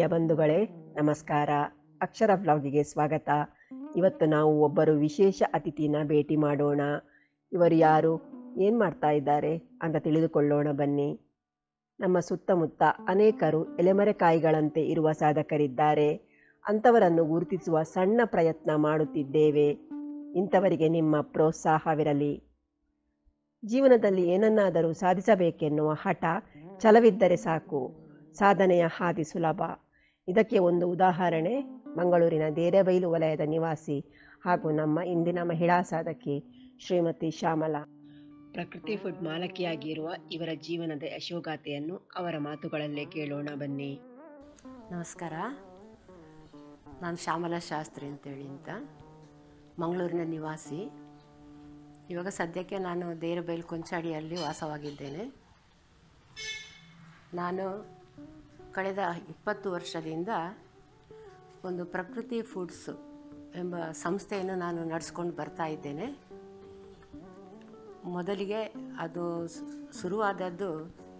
ಬಂಧುಗಳೇ ನಮಸ್ಕಾರ ಅಕ್ಷರ ಬ್ಲಾಗಿಗೆ ಸ್ವಾಗತ ಇವತ್ತು ನಾವು ಒಬ್ಬರು ವಿಶೇಷ ಅತಿಥಿನ ಭೇಟಿ ಮಾಡೋಣ ಇವರು ಯಾರು ಏನು ಮಾಡ್ತಾ ಇದ್ದಾರೆ ಅಂತ ತಿಳಿದುಕೊಳ್ಳೋಣ ಬನ್ನಿ ನಮ್ಮ ಸುತ್ತಮುತ್ತ ಅನೇಕರು ಎಲೆಮರೆಕಾಯಿಗಳಂತೆ ಇರುವ ಸಾಧಕರಿದ್ದಾರೆ ಅಂಥವರನ್ನು ಗುರುತಿಸುವ ಸಣ್ಣ ಪ್ರಯತ್ನ ಮಾಡುತ್ತಿದ್ದೇವೆ ಇಂಥವರಿಗೆ ನಿಮ್ಮ ಪ್ರೋತ್ಸಾಹವಿರಲಿ ಜೀವನದಲ್ಲಿ ಏನನ್ನಾದರೂ ಸಾಧಿಸಬೇಕೆನ್ನುವ ಹಠ ಛಲವಿದ್ದರೆ ಸಾಕು ಸಾಧನೆಯ ಹಾದಿ ಸುಲಭ ಇದಕ್ಕೆ ಒಂದು ಉದಾಹರಣೆ ಮಂಗಳೂರಿನ ದೇರೆಬೈಲು ವಲಯದ ನಿವಾಸಿ ಹಾಗೂ ನಮ್ಮ ಇಂದಿನ ಮಹಿಳಾ ಸಾಧಕಿ ಶ್ರೀಮತಿ ಶ್ಯಾಮಲಾ ಪ್ರಕೃತಿ ಫುಡ್ ಮಾಲಕಿಯಾಗಿರುವ ಇವರ ಜೀವನದ ಯಶೋಗಾಥೆಯನ್ನು ಅವರ ಮಾತುಗಳಲ್ಲೇ ಕೇಳೋಣ ಬನ್ನಿ ನಮಸ್ಕಾರ ನಾನು ಶ್ಯಾಮಲಾ ಶಾಸ್ತ್ರಿ ಅಂತೇಳಿ ಅಂತ ಮಂಗಳೂರಿನ ನಿವಾಸಿ ಇವಾಗ ಸದ್ಯಕ್ಕೆ ನಾನು ದೇರಬೈಲ್ ಕೊಂಚಾಡಿಯಲ್ಲಿ ವಾಸವಾಗಿದ್ದೇನೆ ನಾನು ಕಳೆದ ಇಪ್ಪತ್ತು ವರ್ಷದಿಂದ ಒಂದು ಪ್ರಕೃತಿ ಫುಡ್ಸ್ ಎಂಬ ಸಂಸ್ಥೆಯನ್ನು ನಾನು ನಡೆಸ್ಕೊಂಡು ಬರ್ತಾ ಇದ್ದೇನೆ ಮೊದಲಿಗೆ ಅದು ಸ್- ಶುರುವಾದದ್ದು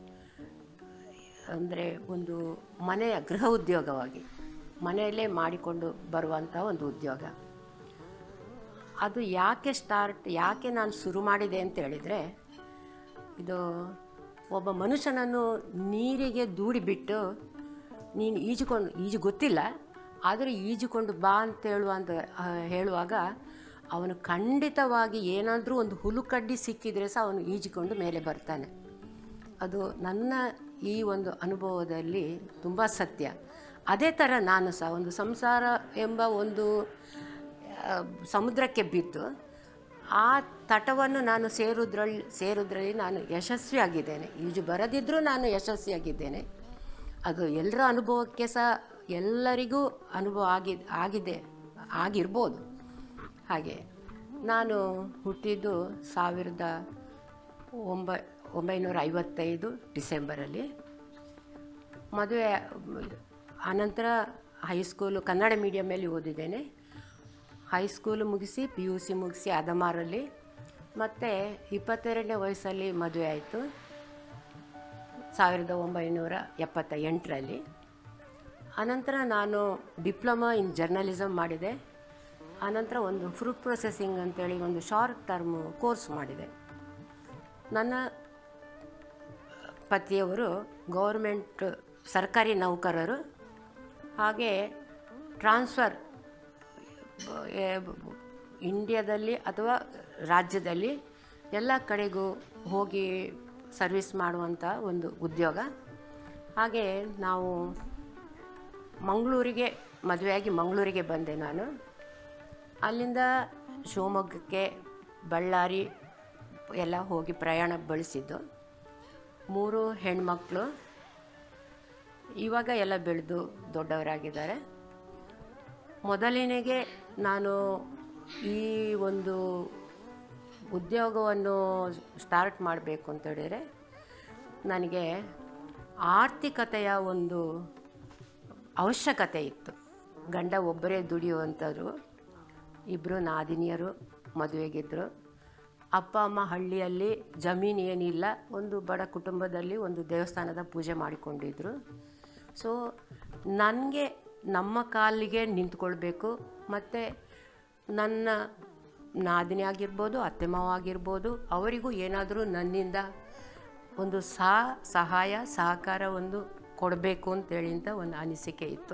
ಅಂದರೆ ಒಂದು ಮನೆಯ ಗೃಹ ಉದ್ಯೋಗವಾಗಿ ಮನೆಯಲ್ಲೇ ಮಾಡಿಕೊಂಡು ಬರುವಂಥ ಒಂದು ಉದ್ಯೋಗ ಅದು ಯಾಕೆ ಸ್ಟಾರ್ಟ್ ಯಾಕೆ ನಾನು ಶುರು ಮಾಡಿದೆ ಅಂತ ಹೇಳಿದರೆ ಇದು ಒಬ್ಬ ಮನುಷ್ಯನನ್ನು ನೀರಿಗೆ ದೂಡಿಬಿಟ್ಟು ನೀನು ಈಜುಕೊಂಡು ಈಜು ಗೊತ್ತಿಲ್ಲ ಆದರೆ ಈಜುಕೊಂಡು ಬಾ ಅಂತ ಹೇಳುವಂತ ಆ, ಹೇಳುವಾಗ ಅವನು ಖಂಡಿತವಾಗಿ ಏನಾದರೂ ಒಂದು ಹುಳುಕಡ್ಡಿ ಸಿಕ್ಕಿದರೆ ಸಹ ಅವನು ಈಜಿಕೊಂಡು ಮೇಲೆ ಬರ್ತಾನೆ ಅದು ನನ್ನ ಈ ಒಂದು ಅನುಭವದಲ್ಲಿ ತುಂಬ ಸತ್ಯ ಅದೇ ಥರ ನಾನು ಸಹ ಒಂದು ಸಂಸಾರ ಎಂಬ ಒಂದು ಆ, ಸಮುದ್ರಕ್ಕೆ ಬಿದ್ದು ಆ ತಟವನ್ನು ನಾನು ಸೇರುದ್ರಲ್ಲಿ ಸೇರುದ್ರಲ್ಲಿ ನಾನು ಯಶಸ್ವಿಯಾಗಿದ್ದೇನೆ ಈಜು ಬರದಿದ್ದರೂ ನಾನು ಯಶಸ್ವಿಯಾಗಿದ್ದೇನೆ ಅದು ಎಲ್ಲರ ಅನುಭವಕ್ಕೆ ಸಹ ಎಲ್ಲರಿಗೂ ಅನುಭವ ಆಗಿ ಆಗಿದೆ ಆಗಿರ್ಬೋದು ಹಾಗೆ ನಾನು ಹುಟ್ಟಿದ್ದು ಸಾವಿರದ ಒಂಬ ಒಂಬೈನೂರ ಐವತ್ತೈದು ಡಿಸೆಂಬರಲ್ಲಿ ಮದುವೆ ಆನಂತರ ಹೈಸ್ಕೂಲು ಕನ್ನಡ ಮೀಡಿಯಮಲ್ಲಿ ಓದಿದ್ದೇನೆ ಹೈಸ್ಕೂಲು ಮುಗಿಸಿ ಪಿ ಯು ಸಿ ಮುಗಿಸಿ ಅದಮಾರಲ್ಲಿ ಮತ್ತು ಇಪ್ಪತ್ತೆರಡನೇ ವಯಸ್ಸಲ್ಲಿ ಮದುವೆ ಆಯಿತು ಸಾವಿರದ ಒಂಬೈನೂರ ಎಪ್ಪತ್ತ ಎಂಟರಲ್ಲಿ ಆನಂತರ ನಾನು ಡಿಪ್ಲೊಮಾ ಇನ್ ಜರ್ನಲಿಸಮ್ ಮಾಡಿದೆ ಆನಂತರ ಒಂದು ಫ್ರೂಟ್ ಪ್ರೊಸೆಸಿಂಗ್ ಅಂತೇಳಿ ಒಂದು ಶಾರ್ಟ್ ಟರ್ಮ್ ಕೋರ್ಸ್ ಮಾಡಿದೆ ನನ್ನ ಪತಿಯವರು ಗೌರ್ಮೆಂಟ್ ಸರ್ಕಾರಿ ನೌಕರರು ಹಾಗೆ ಟ್ರಾನ್ಸ್ಫರ್ ಇಂಡಿಯಾದಲ್ಲಿ ಅಥವಾ ರಾಜ್ಯದಲ್ಲಿ ಎಲ್ಲ ಕಡೆಗೂ ಹೋಗಿ ಸರ್ವಿಸ್ ಮಾಡುವಂಥ ಒಂದು ಉದ್ಯೋಗ ಹಾಗೆ ನಾವು ಮಂಗಳೂರಿಗೆ ಮದುವೆಯಾಗಿ ಮಂಗಳೂರಿಗೆ ಬಂದೆ ನಾನು ಅಲ್ಲಿಂದ ಶಿವಮೊಗ್ಗಕ್ಕೆ ಬಳ್ಳಾರಿ ಎಲ್ಲ ಹೋಗಿ ಪ್ರಯಾಣ ಬಳಸಿದ್ದು ಮೂರು ಹೆಣ್ಮಕ್ಳು ಇವಾಗ ಎಲ್ಲ ಬೆಳೆದು ದೊಡ್ಡವರಾಗಿದ್ದಾರೆ ಮೊದಲಿನೆಗೆ ನಾನು ಈ ಒಂದು ಉದ್ಯೋಗವನ್ನು ಸ್ಟಾರ್ಟ್ ಮಾಡಬೇಕು ಅಂತ ಹೇಳಿದರೆ ನನಗೆ ಆರ್ಥಿಕತೆಯ ಒಂದು ಅವಶ್ಯಕತೆ ಇತ್ತು ಗಂಡ ಒಬ್ಬರೇ ದುಡಿಯುವಂಥವ್ರು ಇಬ್ಬರು ನಾದಿನಿಯರು ಮದುವೆಗಿದ್ದರು ಅಪ್ಪ ಅಮ್ಮ ಹಳ್ಳಿಯಲ್ಲಿ ಜಮೀನು ಏನಿಲ್ಲ ಒಂದು ಬಡ ಕುಟುಂಬದಲ್ಲಿ ಒಂದು ದೇವಸ್ಥಾನದ ಪೂಜೆ ಮಾಡಿಕೊಂಡಿದ್ರು ಸೊ ನನಗೆ ನಮ್ಮ ಕಾಲಿಗೆ ನಿಂತ್ಕೊಳ್ಬೇಕು ಮತ್ತು ನನ್ನ ನಾದಿನಿ ಆಗಿರ್ಬೋದು ಅತ್ತೆ ಮಾವ ಆಗಿರ್ಬೋದು ಅವರಿಗೂ ಏನಾದರೂ ನನ್ನಿಂದ ಒಂದು ಸಹ ಸಹಾಯ ಸಹಕಾರ ಒಂದು ಕೊಡಬೇಕು ಅಂತೇಳಿ ಅಂತ ಒಂದು ಅನಿಸಿಕೆ ಇತ್ತು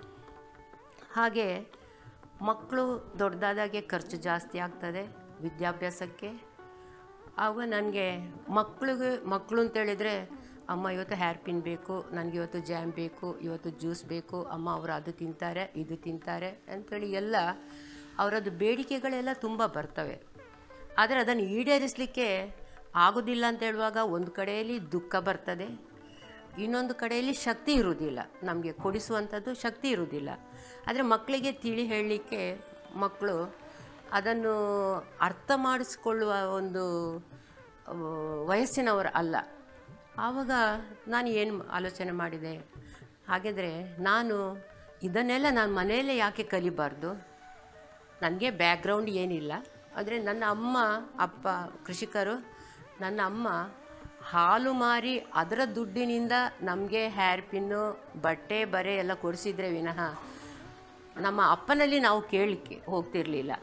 ಹಾಗೆ ಮಕ್ಕಳು ದೊಡ್ಡದಾದಾಗೆ ಖರ್ಚು ಜಾಸ್ತಿ ಆಗ್ತದೆ ವಿದ್ಯಾಭ್ಯಾಸಕ್ಕೆ ಆಗ ನನಗೆ ಮಕ್ಳಿಗೆ ಮಕ್ಕಳು ಅಂತೇಳಿದರೆ ಅಮ್ಮ ಇವತ್ತು ಹೇರ್ ಪಿನ್ ಬೇಕು ನನಗೆ ಇವತ್ತು ಜ್ಯಾಮ್ ಬೇಕು ಇವತ್ತು ಜ್ಯೂಸ್ ಬೇಕು ಅಮ್ಮ ಅವರು ಅದು ತಿಂತಾರೆ ಇದು ತಿಂತಾರೆ ಅಂಥೇಳಿ ಎಲ್ಲ ಅವರದ್ದು ಬೇಡಿಕೆಗಳೆಲ್ಲ ತುಂಬ ಬರ್ತವೆ ಆದರೆ ಅದನ್ನು ಈಡೇರಿಸಲಿಕ್ಕೆ ಆಗೋದಿಲ್ಲ ಅಂತ ಹೇಳುವಾಗ ಒಂದು ಕಡೆಯಲ್ಲಿ ದುಃಖ ಬರ್ತದೆ ಇನ್ನೊಂದು ಕಡೆಯಲ್ಲಿ ಶಕ್ತಿ ಇರುವುದಿಲ್ಲ ನಮಗೆ ಕೊಡಿಸುವಂಥದ್ದು ಶಕ್ತಿ ಇರುವುದಿಲ್ಲ ಆದರೆ ಮಕ್ಕಳಿಗೆ ತಿಳಿ ಹೇಳಲಿಕ್ಕೆ ಮಕ್ಕಳು ಅದನ್ನು ಅರ್ಥ ಮಾಡಿಸ್ಕೊಳ್ಳುವ ಒಂದು ಆ, ವಯಸ್ಸಿನವರು ಅಲ್ಲ ಆವಾಗ ನಾನು ಏನು ಆಲೋಚನೆ ಮಾಡಿದೆ ಹಾಗಿದ್ರೆ ನಾನು ಇದನ್ನೆಲ್ಲ ನಾನು ಮನೆಯಲ್ಲೇ ಯಾಕೆ ಕಲಿಬಾರ್ದು ನನಗೆ ಬ್ಯಾಕ್ಗ್ರೌಂಡ್ ಏನಿಲ್ಲ ಆದರೆ ನನ್ನ ಅಮ್ಮ ಅಪ್ಪ ಕೃಷಿಕರು ನನ್ನ ಅಮ್ಮ ಹಾಲು ಮಾರಿ ಅದರ ದುಡ್ಡಿನಿಂದ ನಮಗೆ ಹೇರ್ ಪಿನ್ನು ಬಟ್ಟೆ ಬರೆ ಎಲ್ಲ ಕೊಡಿಸಿದ್ರೆ ವಿನಃ ನಮ್ಮ ಅಪ್ಪನಲ್ಲಿ ನಾವು ಕೇಳಲಿಕ್ಕೆ ಹೋಗ್ತಿರಲಿಲ್ಲ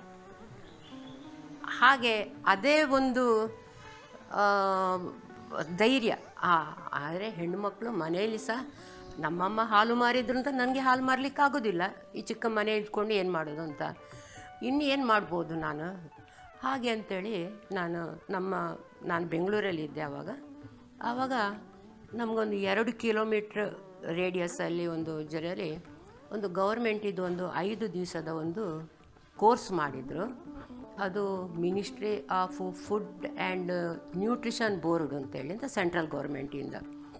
ಹಾಗೆ ಅದೇ ಒಂದು ಆ, ಧೈರ್ಯ ಆದರೆ ಹೆಣ್ಣುಮಕ್ಕಳು ಮನೆಯಲ್ಲಿ ಸಹ ನಮ್ಮಮ್ಮ ಹಾಲು ಮಾರಿದ್ರು ಅಂತ ನನಗೆ ಹಾಲು ಮಾರ್ಲಿಕ್ಕೆ ಆಗೋದಿಲ್ಲ ಈ ಚಿಕ್ಕ ಮನೆ ಇಟ್ಕೊಂಡು ಏನು ಮಾಡೋದು ಅಂತ ಇನ್ನು ಏನು ಮಾಡ್ಬೋದು ನಾನು ಹಾಗೆ ಅಂಥೇಳಿ ನಾನು ನಮ್ಮ ನಾನು ಬೆಂಗಳೂರಲ್ಲಿದ್ದೆ ಆವಾಗ ಆವಾಗ ನಮಗೊಂದು ಎರಡು ಕಿಲೋಮೀಟ್ರ್ ರೇಡಿಯಸ್ಸಲ್ಲಿ ಒಂದು ಜರಲ್ಲಿ ಒಂದು ಗೌರ್ಮೆಂಟಿದ್ದು ಒಂದು ಐದು ದಿವಸದ ಒಂದು ಕೋರ್ಸ್ ಮಾಡಿದರು ಅದು ministry of food and nutrition board ಅಂತೇಳಿ ಅಂತ ಸೆಂಟ್ರಲ್ ಗೌರ್ಮೆಂಟಿಂದ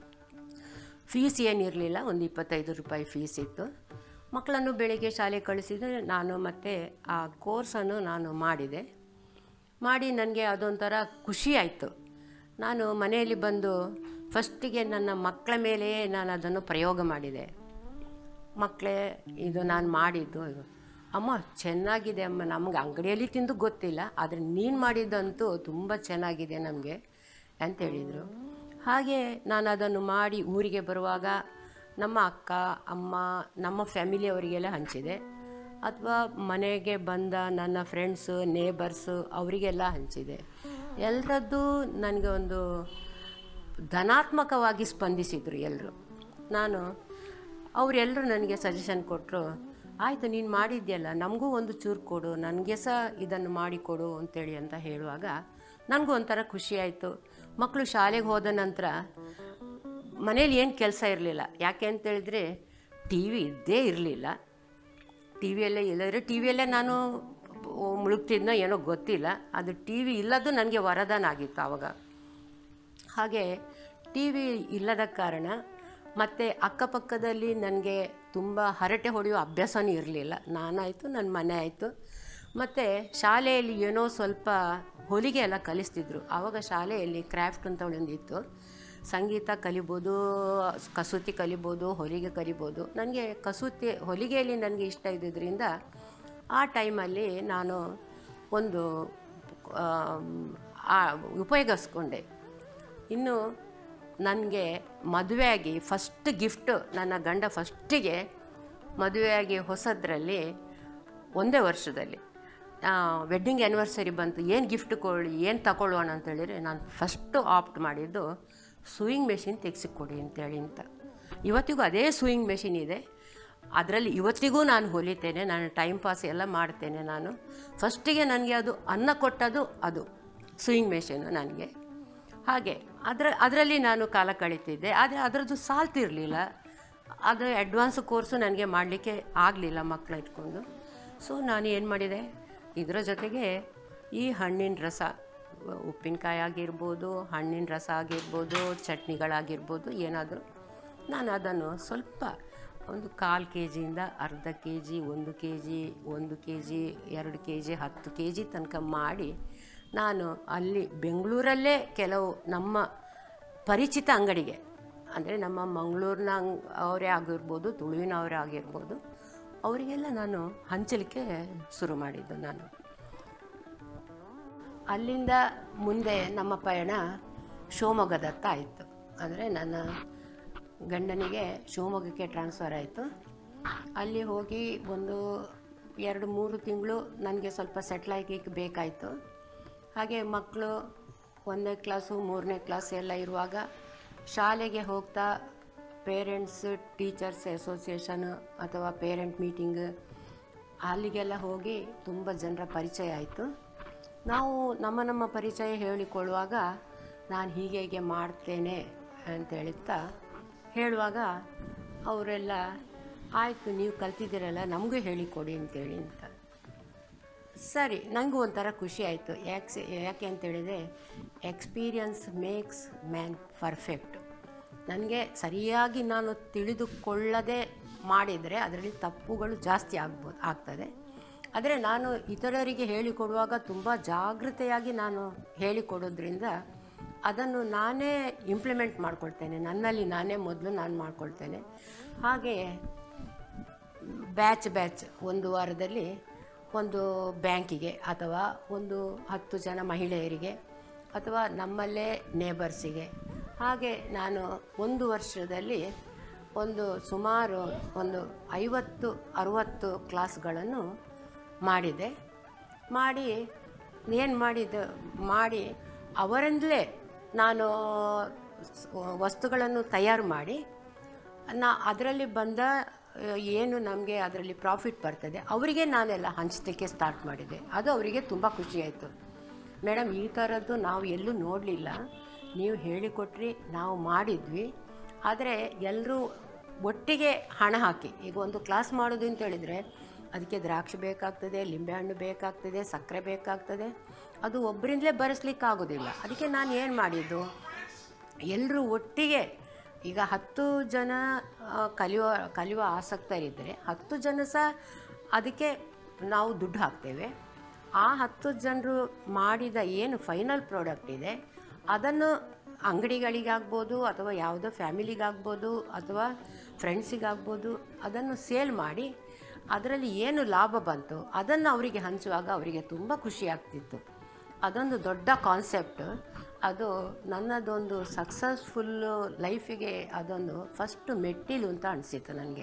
ಫೀಸ್ ಏನಿರಲಿಲ್ಲ ಒಂದು ಇಪ್ಪತ್ತೈದು ರೂಪಾಯಿ ಫೀಸ್ ಇತ್ತು ಮಕ್ಕಳನ್ನು ಬೆಳಿಗ್ಗೆ ಶಾಲೆ ಕಳಿಸಿದರೆ ನಾನು ಮತ್ತೆ ಆ ಕೋರ್ಸನ್ನು ನಾನು ಮಾಡಿದೆ ಮಾಡಿ ನನಗೆ ಅದೊಂಥರ ಖುಷಿ ಆಯಿತು ನಾನು ಮನೆಯಲ್ಲಿ ಬಂದು ಫಸ್ಟಿಗೆ ನನ್ನ ಮಕ್ಕಳ ಮೇಲೆಯೇ ನಾನು ಅದನ್ನು ಪ್ರಯೋಗ ಮಾಡಿದೆ ಮಕ್ಕಳೇ ಇದು ನಾನು ಮಾಡಿದ್ದು ಇದು. ಅಮ್ಮ ಚೆನ್ನಾಗಿದೆ ಅಮ್ಮ ನಮ್ಗೆ ಅಂಗಡಿಯಲ್ಲಿ ತಿಂದು ಗೊತ್ತಿಲ್ಲ ಆದರೆ ನೀನು ಮಾಡಿದ್ದಂತೂ ತುಂಬ ಚೆನ್ನಾಗಿದೆ ನಮಗೆ ಅಂತ ಹೇಳಿದರು ಹಾಗೆ ನಾನು ಅದನ್ನು ಮಾಡಿ ಊರಿಗೆ ಬರುವಾಗ ನಮ್ಮ ಅಕ್ಕ ಅಮ್ಮ ನಮ್ಮ ಫ್ಯಾಮಿಲಿಯವರಿಗೆಲ್ಲ ಹಂಚಿದೆ ಅಥವಾ ಮನೆಗೆ ಬಂದ ನನ್ನ ಫ್ರೆಂಡ್ಸು ನೇಬರ್ಸು ಅವರಿಗೆಲ್ಲ ಹಂಚಿದೆ ಎಲ್ಲರದ್ದು ನನಗೆ ಒಂದು ಧನಾತ್ಮಕವಾಗಿ ಸ್ಪಂದಿಸಿದರು ಎಲ್ಲರೂ ನಾನು ಅವರೆಲ್ಲರೂ ನನಗೆ ಸಜೆಷನ್ ಕೊಟ್ಟರು ಆಯಿತು ನೀನು ಮಾಡಿದ್ಯಲ್ಲ ನಮಗೂ ಒಂದು ಚೂರು ಕೊಡು ನನಗೆ ಸಹ ಇದನ್ನು ಮಾಡಿಕೊಡು ಅಂತೇಳಿ ಅಂತ ಹೇಳುವಾಗ ನನಗೂ ಒಂಥರ ಖುಷಿ ಆಯಿತು ಮಕ್ಕಳು ಶಾಲೆಗೆ ಹೋದ ನಂತರ ಮನೇಲಿ ಏನು ಕೆಲಸ ಇರಲಿಲ್ಲ ಯಾಕೆ ಅಂತೇಳಿದ್ರೆ ಟಿ ವಿ ಇದ್ದೇ ಇರಲಿಲ್ಲ ಟಿ ವಿಯಲ್ಲೇ ಇಲ್ಲದ್ರೆ ಟಿ ವಿಯಲ್ಲೇ ನಾನು ಮುಳುಗ್ತಿದ್ನೋ ಏನೋ ಗೊತ್ತಿಲ್ಲ ಅದು ಟಿ ವಿ ಇಲ್ಲದು ನನಗೆ ವರದಾನ ಆಗಿತ್ತು ಆವಾಗ ಹಾಗೆ ಟಿ ವಿ ಇಲ್ಲದ ಕಾರಣ ಮತ್ತು ಅಕ್ಕಪಕ್ಕದಲ್ಲಿ ನನಗೆ ತುಂಬ ಹರಟೆ ಹೊಡೆಯೋ ಅಭ್ಯಾಸನೂ ಇರಲಿಲ್ಲ ನಾನಾಯಿತು ನನ್ನ ಮನೆ ಆಯಿತು ಮತ್ತು ಶಾಲೆಯಲ್ಲಿ ಏನೋ ಸ್ವಲ್ಪ ಹೊಲಿಗೆ ಎಲ್ಲ ಕಲಿಸ್ತಿದ್ರು ಆವಾಗ ಶಾಲೆಯಲ್ಲಿ ಕ್ರಾಫ್ಟ್ ಅಂತ ಒಂದಿತ್ತು ಸಂಗೀತ ಕಲಿಬೋದು ಕಸೂತಿ ಕಲಿಬೋದು ಹೊಲಿಗೆ ಕಲಿಬೋದು ನನಗೆ ಕಸೂತಿ ಹೊಲಿಗೆಯಲ್ಲಿ ನನಗೆ ಇಷ್ಟ ಇದ್ದಿದ್ದರಿಂದ ಆ ಟೈಮಲ್ಲಿ ನಾನು ಒಂದು ಆ, ಉಪಯೋಗಿಸ್ಕೊಂಡೆ ಇನ್ನು ನನಗೆ ಮದುವೆಯಾಗಿ ಫಸ್ಟ್ ಗಿಫ್ಟ್ ನನ್ನ ಗಂಡ ಫಸ್ಟಿಗೆ ಮದುವೆಯಾಗಿ ಹೊಸದ್ರಲ್ಲಿ ಒಂದೇ ವರ್ಷದಲ್ಲಿ ವೆಡ್ಡಿಂಗ್ ಆ್ಯನಿವರ್ಸರಿ ಬಂತು ಏನು ಗಿಫ್ಟ್ ಕೊಡಿ ಏನು ತಗೊಳ್ಳೋಣ ಅಂತೇಳಿದರೆ ನಾನು ಫಸ್ಟು ಆಪ್ಟ್ ಮಾಡಿದ್ದು ಸೂಯಿಂಗ್ ಮೆಷಿನ್ ತೆಗೆಸಿಕೊಡಿ ಅಂತೇಳಿ ಅಂತ ಇವತ್ತಿಗೂ ಅದೇ ಸೂಯಿಂಗ್ ಮೆಷಿನ್ ಇದೆ ಅದರಲ್ಲಿ ಇವತ್ತಿಗೂ ನಾನು ಹೊಲಿತೇನೆ ನಾನು ಟೈಮ್ ಪಾಸ್ ಎಲ್ಲ ಮಾಡ್ತೇನೆ ನಾನು ಫಸ್ಟಿಗೆ ನನಗೆ ಅದು ಅನ್ನ ಕೊಟ್ಟದು ಅದು ಸೂಯಿಂಗ್ ಮೆಷಿನು ನನಗೆ ಹಾಗೆ ಅದರ ಅದರಲ್ಲಿ ನಾನು ಕಾಲ ಕಳೀತಿದ್ದೆ ಆದರೆ ಅದರದ್ದು ಸಾಲ್ತಿರಲಿಲ್ಲ ಅದು ಅಡ್ವಾನ್ಸ್ ಕೋರ್ಸು ನನಗೆ ಮಾಡಲಿಕ್ಕೆ ಆಗಲಿಲ್ಲ ಮಕ್ಕಳ ಇಟ್ಕೊಂಡು ಸೊ ನಾನು ಏನು ಮಾಡಿದೆ ಇದರ ಜೊತೆಗೆ ಈ ಹಣ್ಣಿನ ರಸ ಉಪ್ಪಿನಕಾಯಿ ಆಗಿರ್ಬೋದು ಹಣ್ಣಿನ ರಸ ಆಗಿರ್ಬೋದು ಚಟ್ನಿಗಳಾಗಿರ್ಬೋದು ಏನಾದರೂ ನಾನು ಅದನ್ನು ಸ್ವಲ್ಪ ಒಂದು ಕಾಲು ಕೆ ಜಿಯಿಂದ ಅರ್ಧ ಕೆ ಜಿ ಒಂದು ಕೆ ಜಿ ಒಂದು ಕೆ ಜಿ ಎರಡು ಕೆ ಜಿ ಹತ್ತು ಕೆ ಜಿ ತನಕ ಮಾಡಿ ನಾನು ಅಲ್ಲಿ ಬೆಂಗಳೂರಲ್ಲೇ ಕೆಲವು ನಮ್ಮ ಪರಿಚಿತ ಅಂಗಡಿಗೆ ಅಂದರೆ ನಮ್ಮ ಮಂಗಳೂರಿನ ಅಂಗ್ ಅವರೇ ಆಗಿರ್ಬೋದು ತುಳುವಿನವರೇ ಆಗಿರ್ಬೋದು ಅವರಿಗೆಲ್ಲ ನಾನು ಹಂಚಲಿಕ್ಕೆ ಶುರು ಮಾಡಿದ್ದು ನಾನು ಅಲ್ಲಿಂದ ಮುಂದೆ ನಮ್ಮ ಪಯಣ ಶಿವಮೊಗ್ಗದತ್ತ ಆಯಿತು ಅಂದರೆ ನನ್ನ ಗಂಡನಿಗೆ ಶಿವಮೊಗ್ಗಕ್ಕೆ ಟ್ರಾನ್ಸ್ಫರ್ ಆಯಿತು ಅಲ್ಲಿ ಹೋಗಿ ಒಂದು ಎರಡು ಮೂರು ತಿಂಗಳು ನನಗೆ ಸ್ವಲ್ಪ ಸೆಟ್ಲ್ ಆಗಲಿಕ್ಕೆ ಬೇಕಾಯಿತು ಹಾಗೆ ಮಕ್ಕಳು ಒಂದನೇ ಕ್ಲಾಸು ಮೂರನೇ ಕ್ಲಾಸ್ ಎಲ್ಲ ಇರುವಾಗ ಶಾಲೆಗೆ ಹೋಗ್ತಾ ಪೇರೆಂಟ್ಸ್ ಟೀಚರ್ಸ್ ಅಸೋಸಿಯೇಷನ್ ಅಥವಾ ಪೇರೆಂಟ್ ಮೀಟಿಂಗ್ ಅಲ್ಲಿಗೆಲ್ಲ ಹೋಗಿ ತುಂಬ ಜನರ ಪರಿಚಯ ಆಯಿತು ನಾವು ನಮ್ಮ ನಮ್ಮ ಪರಿಚಯ ಹೇಳಿಕೊಳ್ಳುವಾಗ ನಾನು ಹೀಗೆ ಹೀಗೆ ಮಾಡ್ತೇನೆ ಅಂತ ಹೇಳುತ್ತಾ ಹೇಳುವಾಗ ಅವರೆಲ್ಲ ಆಯಿತು ನೀವು ಕಲ್ತಿದ್ದೀರಲ್ಲ ನಮಗೂ ಹೇಳಿಕೊಡಿ ಅಂತೇಳಿ ಅಂತ ಸರಿ ನನಗೂ ಒಂಥರ ಖುಷಿ ಆಯಿತು ಯಾಕೆ ಯಾಕೆ ಅಂತೇಳಿದರೆ ಎಕ್ಸ್ಪೀರಿಯನ್ಸ್ ಮೇಕ್ಸ್ ಮ್ಯಾನ್ ಪರ್ಫೆಕ್ಟ್ ನನಗೆ ಸರಿಯಾಗಿ ನಾನು ತಿಳಿದುಕೊಳ್ಳದೆ ಮಾಡಿದರೆ ಅದರಲ್ಲಿ ತಪ್ಪುಗಳು ಜಾಸ್ತಿ ಆಗ್ಬೋದು ಆಗ್ತದೆ ಆದರೆ ನಾನು ಇತರರಿಗೆ ಹೇಳಿಕೊಡುವಾಗ ತುಂಬ ಜಾಗೃತೆಯಾಗಿ ನಾನು ಹೇಳಿಕೊಡೋದ್ರಿಂದ ಅದನ್ನು ನಾನೇ ಇಂಪ್ಲಿಮೆಂಟ್ ಮಾಡ್ಕೊಳ್ತೇನೆ ನನ್ನಲ್ಲಿ ನಾನೇ ಮೊದಲು ನಾನು ಮಾಡ್ಕೊಳ್ತೇನೆ ಹಾಗೆ ಬ್ಯಾಚ್ ಬ್ಯಾಚ್ ಒಂದು ವಾರದಲ್ಲಿ ಒಂದು ಬ್ಯಾಂಕಿಗೆ ಅಥವಾ ಒಂದು ಹತ್ತು ಜನ ಮಹಿಳೆಯರಿಗೆ ಅಥವಾ ನಮ್ಮಲ್ಲೇ ನೇಬರ್ಸಿಗೆ ಹಾಗೆ ನಾನು ಒಂದು ವರ್ಷದಲ್ಲಿ ಒಂದು ಸುಮಾರು ಒಂದು ಐವತ್ತು ಅರುವತ್ತು ಕ್ಲಾಸ್ಗಳನ್ನು ಮಾಡಿದೆ ಮಾಡಿ ಏನು ಮಾಡಿದ್ದು ಮಾಡಿ ಅವರಿಂದಲೇ ನಾನು ಸ್- ವಸ್ತುಗಳನ್ನು ತಯಾರು ಮಾಡಿ ನಾ ಅದರಲ್ಲಿ ಬಂದ ಆ, ಏನು ನಮಗೆ ಅದರಲ್ಲಿ ಪ್ರಾಫಿಟ್ ಬರ್ತದೆ ಅವರಿಗೆ ನಾನೆಲ್ಲ ಹಂಚಲಿಕ್ಕೆ ಸ್ಟಾರ್ಟ್ ಮಾಡಿದೆ ಅದು ಅವರಿಗೆ ತುಂಬ ಖುಷಿಯಾಯಿತು ಮೇಡಮ್ ಈ ಥರದ್ದು ನಾವು ಎಲ್ಲೂ ನೋಡಲಿಲ್ಲ ನೀವು ಹೇಳಿಕೊಟ್ರಿ ನಾವು ಮಾಡಿದ್ವಿ ಆದರೆ ಎಲ್ಲರೂ ಒಟ್ಟಿಗೆ ಹಣ ಹಾಕಿ ಈಗ ಒಂದು ಕ್ಲಾಸ್ ಮಾಡೋದು ಅಂತ ಹೇಳಿದರೆ ಅದಕ್ಕೆ ದ್ರಾಕ್ಷಿ ಬೇಕಾಗ್ತದೆ ಲಿಂಬೆಹಣ್ಣು ಬೇಕಾಗ್ತದೆ ಸಕ್ಕರೆ ಬೇಕಾಗ್ತದೆ ಅದು ಒಬ್ಬರಿಂದಲೇ ಬರೆಸ್ಲಿಕ್ಕೆ ಆಗೋದಿಲ್ಲ ಅದಕ್ಕೆ ನಾನು ಏನು ಮಾಡಿದ್ದು ಎಲ್ಲರೂ ಒಟ್ಟಿಗೆ ಈಗ ಹತ್ತು ಜನ ಆ, ಕಲಿಯುವ ಕಲಿಯುವ ಆಸಕ್ತರಿದ್ದರೆ ಹತ್ತು ಜನ ಸಹ ಅದಕ್ಕೆ ನಾವು ದುಡ್ಡು ಹಾಕ್ತೇವೆ ಆ ಹತ್ತು ಜನರು ಮಾಡಿದ ಏನು ಫೈನಲ್ ಪ್ರಾಡಕ್ಟ್ ಇದೆ ಅದನ್ನು ಅಂಗಡಿಗಳಿಗಾಗ್ಬೋದು ಅಥವಾ ಯಾವುದೋ ಫ್ಯಾಮಿಲಿಗಾಗ್ಬೋದು ಅಥವಾ ಫ್ರೆಂಡ್ಸಿಗಾಗ್ಬೋದು ಅದನ್ನು ಸೇಲ್ ಮಾಡಿ ಅದರಲ್ಲಿ ಏನು ಲಾಭ ಬಂತು ಅದನ್ನು ಅವರಿಗೆ ಹಂಚುವಾಗ ಅವರಿಗೆ ತುಂಬ ಖುಷಿ ಆಗ್ತಿತ್ತು ಅದೊಂದು ದೊಡ್ಡ ಕಾನ್ಸೆಪ್ಟ್ ಅದು ನನ್ನದೊಂದು ಸಕ್ಸಸ್ಫುಲ್ಲು ಲೈಫಿಗೆ ಅದೊಂದು ಫಸ್ಟ್ ಮೆಟ್ಟಿಲು ಅಂತ ಅನಿಸಿತು ನನಗೆ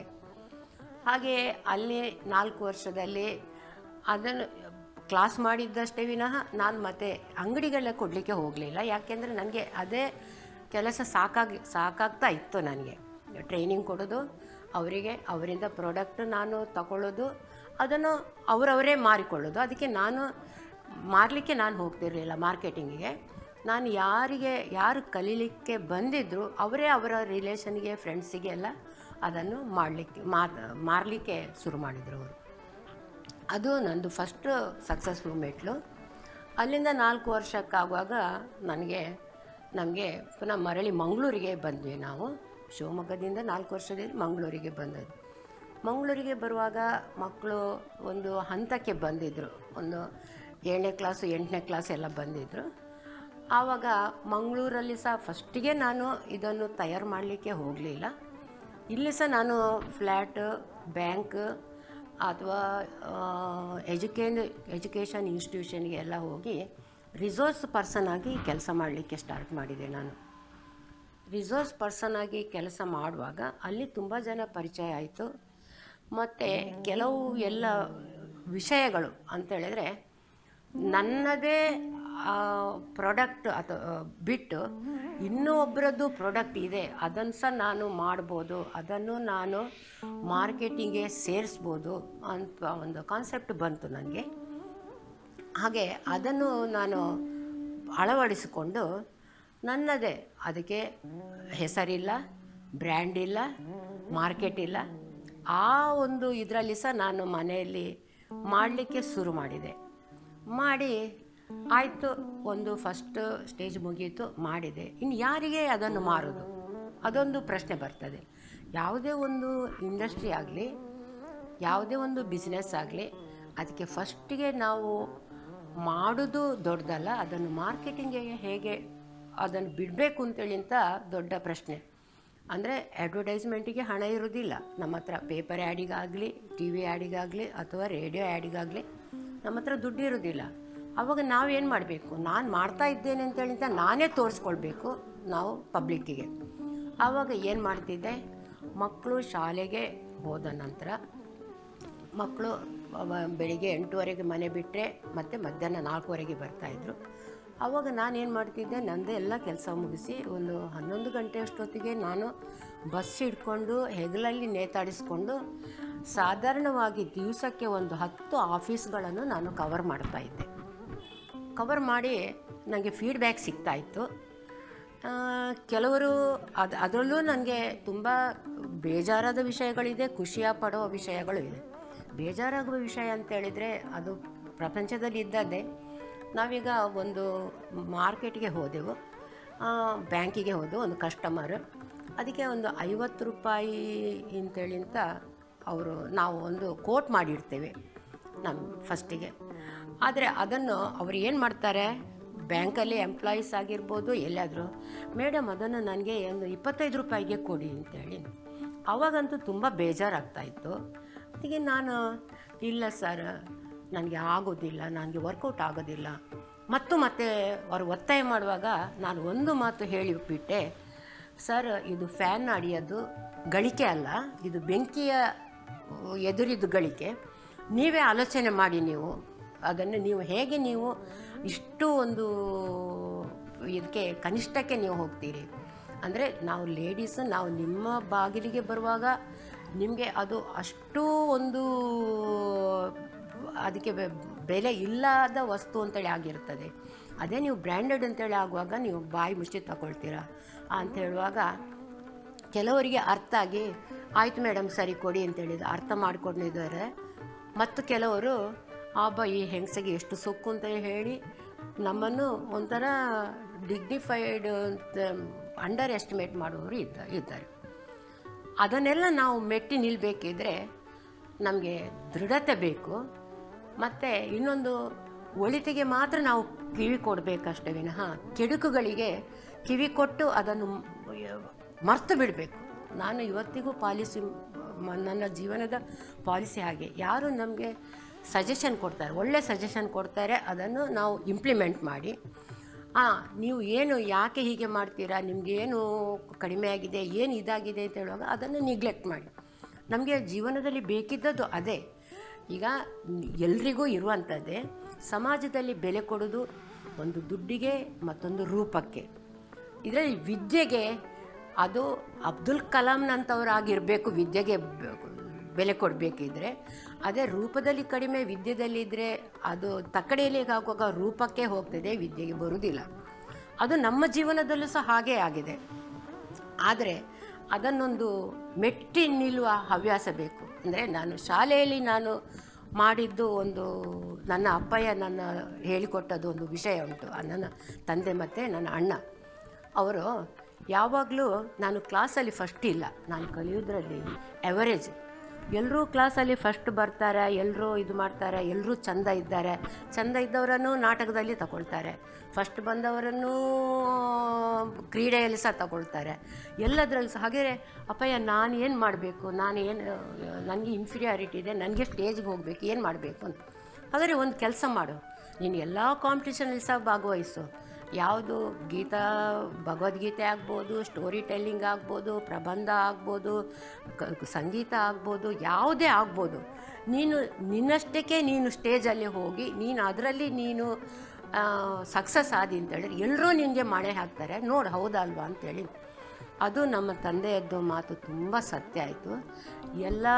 ಹಾಗೆ ಅಲ್ಲಿ ನಾಲ್ಕು ವರ್ಷದಲ್ಲಿ ಅದನ್ನು ಕ್ಲಾಸ್ ಮಾಡಿದ್ದಷ್ಟೇ ವಿನಃ ನಾನು ಮತ್ತೆ ಅಂಗಡಿಗಳನ್ನ ಕೊಡಲಿಕ್ಕೆ ಹೋಗಲಿಲ್ಲ ಯಾಕೆಂದರೆ ನನಗೆ ಅದೇ ಕೆಲಸ ಸಾಕಾಗಿ ಸಾಕಾಗ್ತಾ ಇತ್ತು ನನಗೆ ಟ್ರೈನಿಂಗ್ ಕೊಡೋದು ಅವರಿಗೆ ಅವರಿಂದ ಪ್ರಾಡಕ್ಟ್ ನಾನು ತಗೊಳ್ಳೋದು ಅದನ್ನು ಅವರವರೇ ಮಾರಿಕೊಳ್ಳೋದು ಅದಕ್ಕೆ ನಾನು ಮಾರಲಿಕ್ಕೆ ನಾನು ಹೋಗ್ತಿರಲಿಲ್ಲ ಮಾರ್ಕೆಟಿಂಗಿಗೆ ನಾನು ಯಾರಿಗೆ ಯಾರು ಕಲೀಲಿಕ್ಕೆ ಬಂದಿದ್ದರು ಅವರೇ ಅವರ ರಿಲೇಷನ್ಗೆ ಫ್ರೆಂಡ್ಸಿಗೆ ಎಲ್ಲ ಅದನ್ನು ಮಾಡಲಿಕ್ಕೆ ಮಾರಲಿಕ್ಕೆ ಶುರು ಮಾಡಿದರು ಅವರು ಅದು ನಂದು ಫಸ್ಟು ಸಕ್ಸಸ್ಫುಲ್ ಮೆಟ್ಲು ಅಲ್ಲಿಂದ ನಾಲ್ಕು ವರ್ಷಕ್ಕಾಗುವಾಗ ನನಗೆ ನಮಗೆ ಪುನಃ ಮರಳಿ ಮಂಗಳೂರಿಗೆ ಬಂದ್ವಿ ನಾವು ಶಿವಮೊಗ್ಗದಿಂದ ನಾಲ್ಕು ವರ್ಷದಲ್ಲಿ ಮಂಗಳೂರಿಗೆ ಬಂದದ್ದು ಮಂಗಳೂರಿಗೆ ಬರುವಾಗ ಮಕ್ಕಳು ಒಂದು ಹಂತಕ್ಕೆ ಬಂದಿದ್ದರು ಒಂದು ಏಳನೇ ಕ್ಲಾಸು ಎಂಟನೇ ಕ್ಲಾಸ್ ಎಲ್ಲ ಬಂದಿದ್ದರು ಆವಾಗ ಮಂಗಳೂರಲ್ಲಿ ಸಹ ಫಸ್ಟಿಗೆ ನಾನು ಇದನ್ನು ತಯಾರು ಮಾಡಲಿಕ್ಕೆ ಹೋಗಲಿಲ್ಲ ಇಲ್ಲಿ ಸಹ ನಾನು ಫ್ಲ್ಯಾಟ್ ಬ್ಯಾಂಕ್ ಅಥವಾ ಎಜುಕೇನ್ ಎಜುಕೇಷನ್ ಇನ್ಸ್ಟಿಟ್ಯೂಷನ್ಗೆ ಎಲ್ಲ ಹೋಗಿ ರಿಸೋರ್ಸ್ ಪರ್ಸನ್ ಆಗಿ ಕೆಲಸ ಮಾಡಲಿಕ್ಕೆ ಸ್ಟಾರ್ಟ್ ಮಾಡಿದೆ ನಾನು ರಿಸೋರ್ಸ್ ಪರ್ಸನ್ ಆಗಿ ಕೆಲಸ ಮಾಡುವಾಗ ಅಲ್ಲಿ ತುಂಬ ಜನ ಪರಿಚಯ ಆಯಿತು ಮತ್ತು ಕೆಲವು ಎಲ್ಲ ವಿಷಯಗಳು ಅಂತೇಳಿದರೆ ನನ್ನದೇ ಪ್ರಾಡಕ್ಟ್ ಅಥವಾ ಬಿಟ್ಟು ಇನ್ನೂ ಒಬ್ಬರದ್ದು ಪ್ರಾಡಕ್ಟ್ ಇದೆ ಅದನ್ನು ಸಹ ನಾನು ಮಾಡ್ಬೋದು ಅದನ್ನು ನಾನು ಮಾರ್ಕೆಟಿಂಗ್ಗೆ ಸೇರಿಸ್ಬೋದು ಅಂತ ಒಂದು ಕಾನ್ಸೆಪ್ಟ್ ಬಂತು ನನಗೆ ಹಾಗೆ ಅದನ್ನು ನಾನು ಅಳವಡಿಸಿಕೊಂಡು ನನ್ನದೇ ಅದಕ್ಕೆ ಹೆಸರಿಲ್ಲ ಬ್ರ್ಯಾಂಡ್ ಇಲ್ಲ ಮಾರ್ಕೆಟ್ ಇಲ್ಲ ಆ ಒಂದು ಇದರಲ್ಲಿ ಸಹ ನಾನು ಮನೆಯಲ್ಲಿ ಮಾಡಲಿಕ್ಕೆ ಶುರು ಮಾಡಿದೆ ಮಾಡಿ ಆಯಿತು ಒಂದು ಫಸ್ಟ್ ಸ್ಟೇಜ್ ಮುಗೀತು ಮಾಡಿದೆ ಇನ್ನು ಯಾರಿಗೆ ಅದನ್ನು ಮಾರೋದು ಅದೊಂದು ಪ್ರಶ್ನೆ ಬರ್ತದೆ ಯಾವುದೇ ಒಂದು ಇಂಡಸ್ಟ್ರಿ ಆಗಲಿ ಯಾವುದೇ ಒಂದು ಬಿಸ್ನೆಸ್ ಆಗಲಿ ಅದಕ್ಕೆ ಫಸ್ಟಿಗೆ ನಾವು ಮಾಡೋದು ದೊಡ್ಡದಲ್ಲ ಅದನ್ನು ಮಾರ್ಕೆಟಿಂಗಿಗೆ ಹೇಗೆ ಅದನ್ನು ಬಿಡಬೇಕು ಅಂತೇಳಿ ಅಂತ ದೊಡ್ಡ ಪ್ರಶ್ನೆ ಅಂದರೆ ಅಡ್ವರ್ಟೈಸ್ಮೆಂಟಿಗೆ ಹಣ ಇರೋದಿಲ್ಲ ನಮ್ಮ ಹತ್ರ ಪೇಪರ್ ಆ್ಯಡಿಗಾಗಲಿ ಟಿ ವಿ ಆ್ಯಡಿಗಾಗಲಿ ಅಥವಾ ರೇಡಿಯೋ ಆ್ಯಡಿಗಾಗಲಿ ನಮ್ಮ ಹತ್ರ ದುಡ್ಡು ಇರೋದಿಲ್ಲ ಆವಾಗ ನಾವೇನು ಮಾಡಬೇಕು ನಾನು ಮಾಡ್ತಾ ಇದ್ದೇನೆ ಅಂತೇಳಿ ಅಂತ ನಾನೇ ತೋರಿಸ್ಕೊಳ್ಬೇಕು ನಾವು ಪಬ್ಲಿಕ್ಕಿಗೆ ಆವಾಗ ಏನು ಮಾಡ್ತಿದ್ದೆ ಮಕ್ಕಳು ಶಾಲೆಗೆ ಹೋದ ನಂತರ ಮಕ್ಕಳು ಅವ- ಬೆಳಿಗ್ಗೆ ಎಂಟುವರೆಗೆ ಮನೆ ಬಿಟ್ಟರೆ ಮತ್ತೆ ಮಧ್ಯಾಹ್ನ ನಾಲ್ಕುವರೆಗೆ ಬರ್ತಾಯಿದ್ರು ಆವಾಗ ನಾನೇನು ಮಾಡ್ತಿದ್ದೆ ನಂದು ಎಲ್ಲ ಕೆಲಸ ಮುಗಿಸಿ ಒಂದು ಹನ್ನೊಂದು ಗಂಟೆ ಅಷ್ಟೊತ್ತಿಗೆ ನಾನು ಬಸ್ ಹಿಡ್ಕೊಂಡು ಹೆಗಲಲ್ಲಿ ನೇತಾಡಿಸ್ಕೊಂಡು ಸಾಧಾರಣವಾಗಿ ದಿವಸಕ್ಕೆ ಒಂದು ಹತ್ತು ಆಫೀಸ್ಗಳನ್ನು ನಾನು ಕವರ್ ಮಾಡ್ತಾ ಇದ್ದೆ ಕವರ್ ಮಾಡಿ ನನಗೆ ಫೀಡ್ಬ್ಯಾಕ್ ಸಿಗ್ತಾಯಿತ್ತು ಆ, ಕೆಲವರು ಅದು ಅದರಲ್ಲೂ ನನಗೆ ತುಂಬ ಬೇಜಾರಾದ ವಿಷಯಗಳಿದೆ ಖುಷಿಯ ಪಡುವ ವಿಷಯಗಳು ಇದೆ ಬೇಜಾರಾಗುವ ವಿಷಯ ಅಂತ ಹೇಳಿದರೆ ಅದು ಪ್ರಪಂಚದಲ್ಲಿ ಇದ್ದದ್ದೇ ನಾವೀಗ ಒಂದು ಮಾರ್ಕೆಟ್ಗೆ ಹೋದೆವು ಆ, ಬ್ಯಾಂಕಿಗೆ ಹೋದೆವು ಒಂದು ಕಸ್ಟಮರ್ ಅದಕ್ಕೆ ಒಂದು ಐವತ್ತು ರೂಪಾಯಿ ಅಂತೇಳಿ ಅಂತ ಅವರು ನಾವು ಒಂದು ಕೋಟ್ ಮಾಡಿಡ್ತೇವೆ ನಮ್ಮ ಫಸ್ಟಿಗೆ ಆದರೆ ಅದನ್ನು ಅವ್ರು ಏನು ಮಾಡ್ತಾರೆ ಬ್ಯಾಂಕಲ್ಲಿ ಎಂಪ್ಲಾಯೀಸ್ ಆಗಿರ್ಬೋದು ಎಲ್ಲಾದರೂ ಮೇಡಮ್ ಅದನ್ನು ನನಗೆ ಒಂದು ಇಪ್ಪತ್ತೈದು ರೂಪಾಯಿಗೆ ಕೊಡಿ ಅಂತೇಳಿ ಆವಾಗಂತೂ ತುಂಬ ಬೇಜಾರಾಗ್ತಾಯಿತ್ತು ಅದಕ್ಕೆ ನಾನು ಇಲ್ಲ ಸರ್ ನನಗೆ ಆಗೋದಿಲ್ಲ ನನಗೆ ವರ್ಕೌಟ್ ಆಗೋದಿಲ್ಲ ಮತ್ತು ಮತ್ತೆ ಅವರು ಒತ್ತಾಯ ಮಾಡುವಾಗ ನಾನು ಒಂದು ಮಾತು ಹೇಳಿಬಿಟ್ಟೆ ಸರ್ ಇದು ಫ್ಯಾನ್ ಅಡಿಯೋದು ಗಳಿಕೆ ಅಲ್ಲ ಇದು ಬೆಂಕಿಯ ಎದುರಿದ್ದು ಗಳಿಕೆ ನೀವೇ ಆಲೋಚನೆ ಮಾಡಿ ನೀವು ಅದನ್ನು ನೀವು ಹೇಗೆ ನೀವು ಇಷ್ಟು ಒಂದು ಇದಕ್ಕೆ ಕನಿಷ್ಠಕ್ಕೆ ನೀವು ಹೋಗ್ತೀರಿ ಅಂದರೆ ನಾವು ಲೇಡೀಸು ನಾವು ನಿಮ್ಮ ಬಾಗಿಲಿಗೆ ಬರುವಾಗ ನಿಮಗೆ ಅದು ಅಷ್ಟು ಒಂದು ಅದಕ್ಕೆ ಬೆ- ಬೆಲೆ ಇಲ್ಲದ ವಸ್ತು ಅಂತೇಳಿ ಆಗಿರ್ತದೆ ಅದೇ ನೀವು ಬ್ರ್ಯಾಂಡೆಡ್ ಅಂತೇಳಿ ಆಗುವಾಗ ನೀವು ಬಾಯಿ ಮುಚ್ಚಿ ತಗೊಳ್ತೀರಾ ಅಂತ ಹೇಳುವಾಗ ಕೆಲವರಿಗೆ ಅರ್ಥ ಆಗಿ ಆಯ್ತು ಮೇಡಮ್ ಸರಿ ಕೊಡಿ ಅಂತೇಳಿದ ಅರ್ಥ ಮಾಡ್ಕೊಂಡಿದ್ದಾರೆ ಮತ್ತು ಕೆಲವರು ಆಬ್ಬ ಈ ಹೆಂಗಸಿಗೆ ಎಷ್ಟು ಸೊಕ್ಕು ಅಂತ ಹೇಳಿ ನಮ್ಮನ್ನು ಒಂಥರ ಡಿಗ್ನಿಫೈಡ್ ಅಂಡರ್ ಎಸ್ಟಿಮೇಟ್ ಮಾಡುವವರು ಇದ್ದ ಇದ್ದಾರೆ ಅದನ್ನೆಲ್ಲ ನಾವು ಮೆಟ್ಟಿ ನಿಲ್ಲಬೇಕಿದ್ರೆ ನಮಗೆ ದೃಢತೆ ಬೇಕು ಮತ್ತು ಇನ್ನೊಂದು ಒಳಿತಿಗೆ ಮಾತ್ರ ನಾವು ಕಿವಿ ಕೊಡಬೇಕಷ್ಟೇ ವಿನಃ ಕೆಡುಕುಗಳಿಗೆ ಕಿವಿ ಕೊಟ್ಟು ಅದನ್ನು ಮರ್ತು ಬಿಡಬೇಕು ನಾನು ಇವತ್ತಿಗೂ ಪಾಲಿಸಿ ಮ- ನನ್ನ ಜೀವನದ ಪಾಲಿಸಿ ಹಾಗೆ ಯಾರು ನಮಗೆ ಸಜೆಷನ್ ಕೊಡ್ತಾರೆ ಒಳ್ಳೆ ಸಜೆಷನ್ ಕೊಡ್ತಾರೆ ಅದನ್ನು ನಾವು ಇಂಪ್ಲಿಮೆಂಟ್ ಮಾಡಿ ಹಾಂ ನೀವು ಏನು ಯಾಕೆ ಹೀಗೆ ಮಾಡ್ತೀರಾ ನಿಮಗೇನು ಕಡಿಮೆ ಆಗಿದೆ ಏನು ಇದಾಗಿದೆ ಅಂತ ಹೇಳುವಾಗ ಅದನ್ನು ನಿಗ್ಲೆಕ್ಟ್ ಮಾಡಿ ನಮಗೆ ಜೀವನದಲ್ಲಿ ಬೇಕಿದ್ದದ್ದು ಅದೇ ಈಗ ಎಲ್ರಿಗೂ ಇರುವಂಥದ್ದೇ ಸಮಾಜದಲ್ಲಿ ಬೆಲೆ ಕೊಡೋದು ಒಂದು ದುಡ್ಡಿಗೆ ಮತ್ತೊಂದು ರೂಪಕ್ಕೆ ಇದರಲ್ಲಿ ವಿದ್ಯೆಗೆ ಅದು ಅಬ್ದುಲ್ ಕಲಾಂನಂಥವ್ರಾಗಿರಬೇಕು ವಿದ್ಯೆಗೆ ಬೆ- ಬೆಲೆ ಕೊಡಬೇಕಿದ್ರೆ ಅದೇ ರೂಪದಲ್ಲಿ ಕಡಿಮೆ ವಿದ್ಯೆದಲ್ಲಿ ಇದ್ದರೆ ಅದು ತಕ್ಕಡಿಯಲ್ಲಿ ಹಾಕುವಾಗ ರೂಪಕ್ಕೆ ಹೋಗ್ತದೆ ವಿದ್ಯೆಗೆ ಬರುವುದಿಲ್ಲ ಅದು ನಮ್ಮ ಜೀವನದಲ್ಲೂ ಸಹ ಹಾಗೇ ಆಗಿದೆ ಆದರೆ ಅದನ್ನೊಂದು ಮೆಟ್ಟಿ ನಿಲ್ಲುವ ಹವ್ಯಾಸ ಬೇಕು ಅಂದರೆ ನಾನು ಶಾಲೆಯಲ್ಲಿ ನಾನು ಮಾಡಿದ್ದು ಒಂದು ನನ್ನ ಅಪ್ಪಯ್ಯ ನನ್ನ ಹೇಳಿಕೊಟ್ಟದ್ದು ಒಂದು ವಿಷಯ ಉಂಟು ಆ ನನ್ನ ತಂದೆ ಮತ್ತು ನನ್ನ ಅಣ್ಣ ಅವರು ಯಾವಾಗಲೂ ನಾನು ಕ್ಲಾಸಲ್ಲಿ ಫಸ್ಟ್ ಇಲ್ಲ ನಾನು ಕಲಿಯೋದ್ರಲ್ಲಿ ಎವರೇಜ್ ಎಲ್ಲರೂ ಕ್ಲಾಸಲ್ಲಿ ಫಸ್ಟ್ ಬರ್ತಾರೆ ಎಲ್ಲರೂ ಇದು ಮಾಡ್ತಾರೆ ಎಲ್ಲರೂ ಚಂದ ಇದ್ದಾರೆ ಚಂದ ಇದ್ದವರನ್ನು ನಾಟಕದಲ್ಲಿ ತಗೊಳ್ತಾರೆ ಫಸ್ಟ್ ಬಂದವರನ್ನು ಕ್ರೀಡೆಯಲ್ಲಿ ಸಹ ತಗೊಳ್ತಾರೆ ಎಲ್ಲದರಲ್ಲಿ ಸಹ ಹಾಗೆ ಅಪ್ಪಯ್ಯ ನಾನು ಏನು ಮಾಡಬೇಕು ನಾನು ಏನು ನನಗೆ ಇನ್ಫೀರಿಯಾರಿಟಿ ಇದೆ ನನಗೆ ಸ್ಟೇಜ್ಗೆ ಹೋಗಬೇಕು ಏನು ಮಾಡಬೇಕು ಅಂತ ಹಾಗಾದರೆ ಒಂದು ಕೆಲಸ ಮಾಡು ನೀನು ಎಲ್ಲ ಕಾಂಪಿಟೇಷನಲ್ಲಿ ಸಹ ಭಾಗವಹಿಸು ಯಾವುದು ಗೀತಾ ಭಗವದ್ಗೀತೆ ಆಗ್ಬೋದು ಸ್ಟೋರಿ ಟೆಲ್ಲಿಂಗ್ ಆಗ್ಬೋದು ಪ್ರಬಂಧ ಆಗ್ಬೋದು ಕ- ಸಂಗೀತ ಆಗ್ಬೋದು ಯಾವುದೇ ಆಗ್ಬೋದು ನೀನು ನಿನ್ನಷ್ಟಕ್ಕೆ ನೀನು ಸ್ಟೇಜಲ್ಲಿ ಹೋಗಿ ನೀನು ಅದರಲ್ಲಿ ನೀನು ಸಕ್ಸಸ್ ಆದಿ ಅಂತೇಳಿ ಎಲ್ಲರೂ ನಿನಗೆ ಮಣೆ ಹಾಕ್ತಾರೆ ನೋಡು ಹೌದಲ್ವಾ ಅಂತೇಳಿ ಅದು ನಮ್ಮ ತಂದೆಯದ್ದು ಮಾತು ತುಂಬ ಸತ್ಯ ಆಯಿತು ಎಲ್ಲ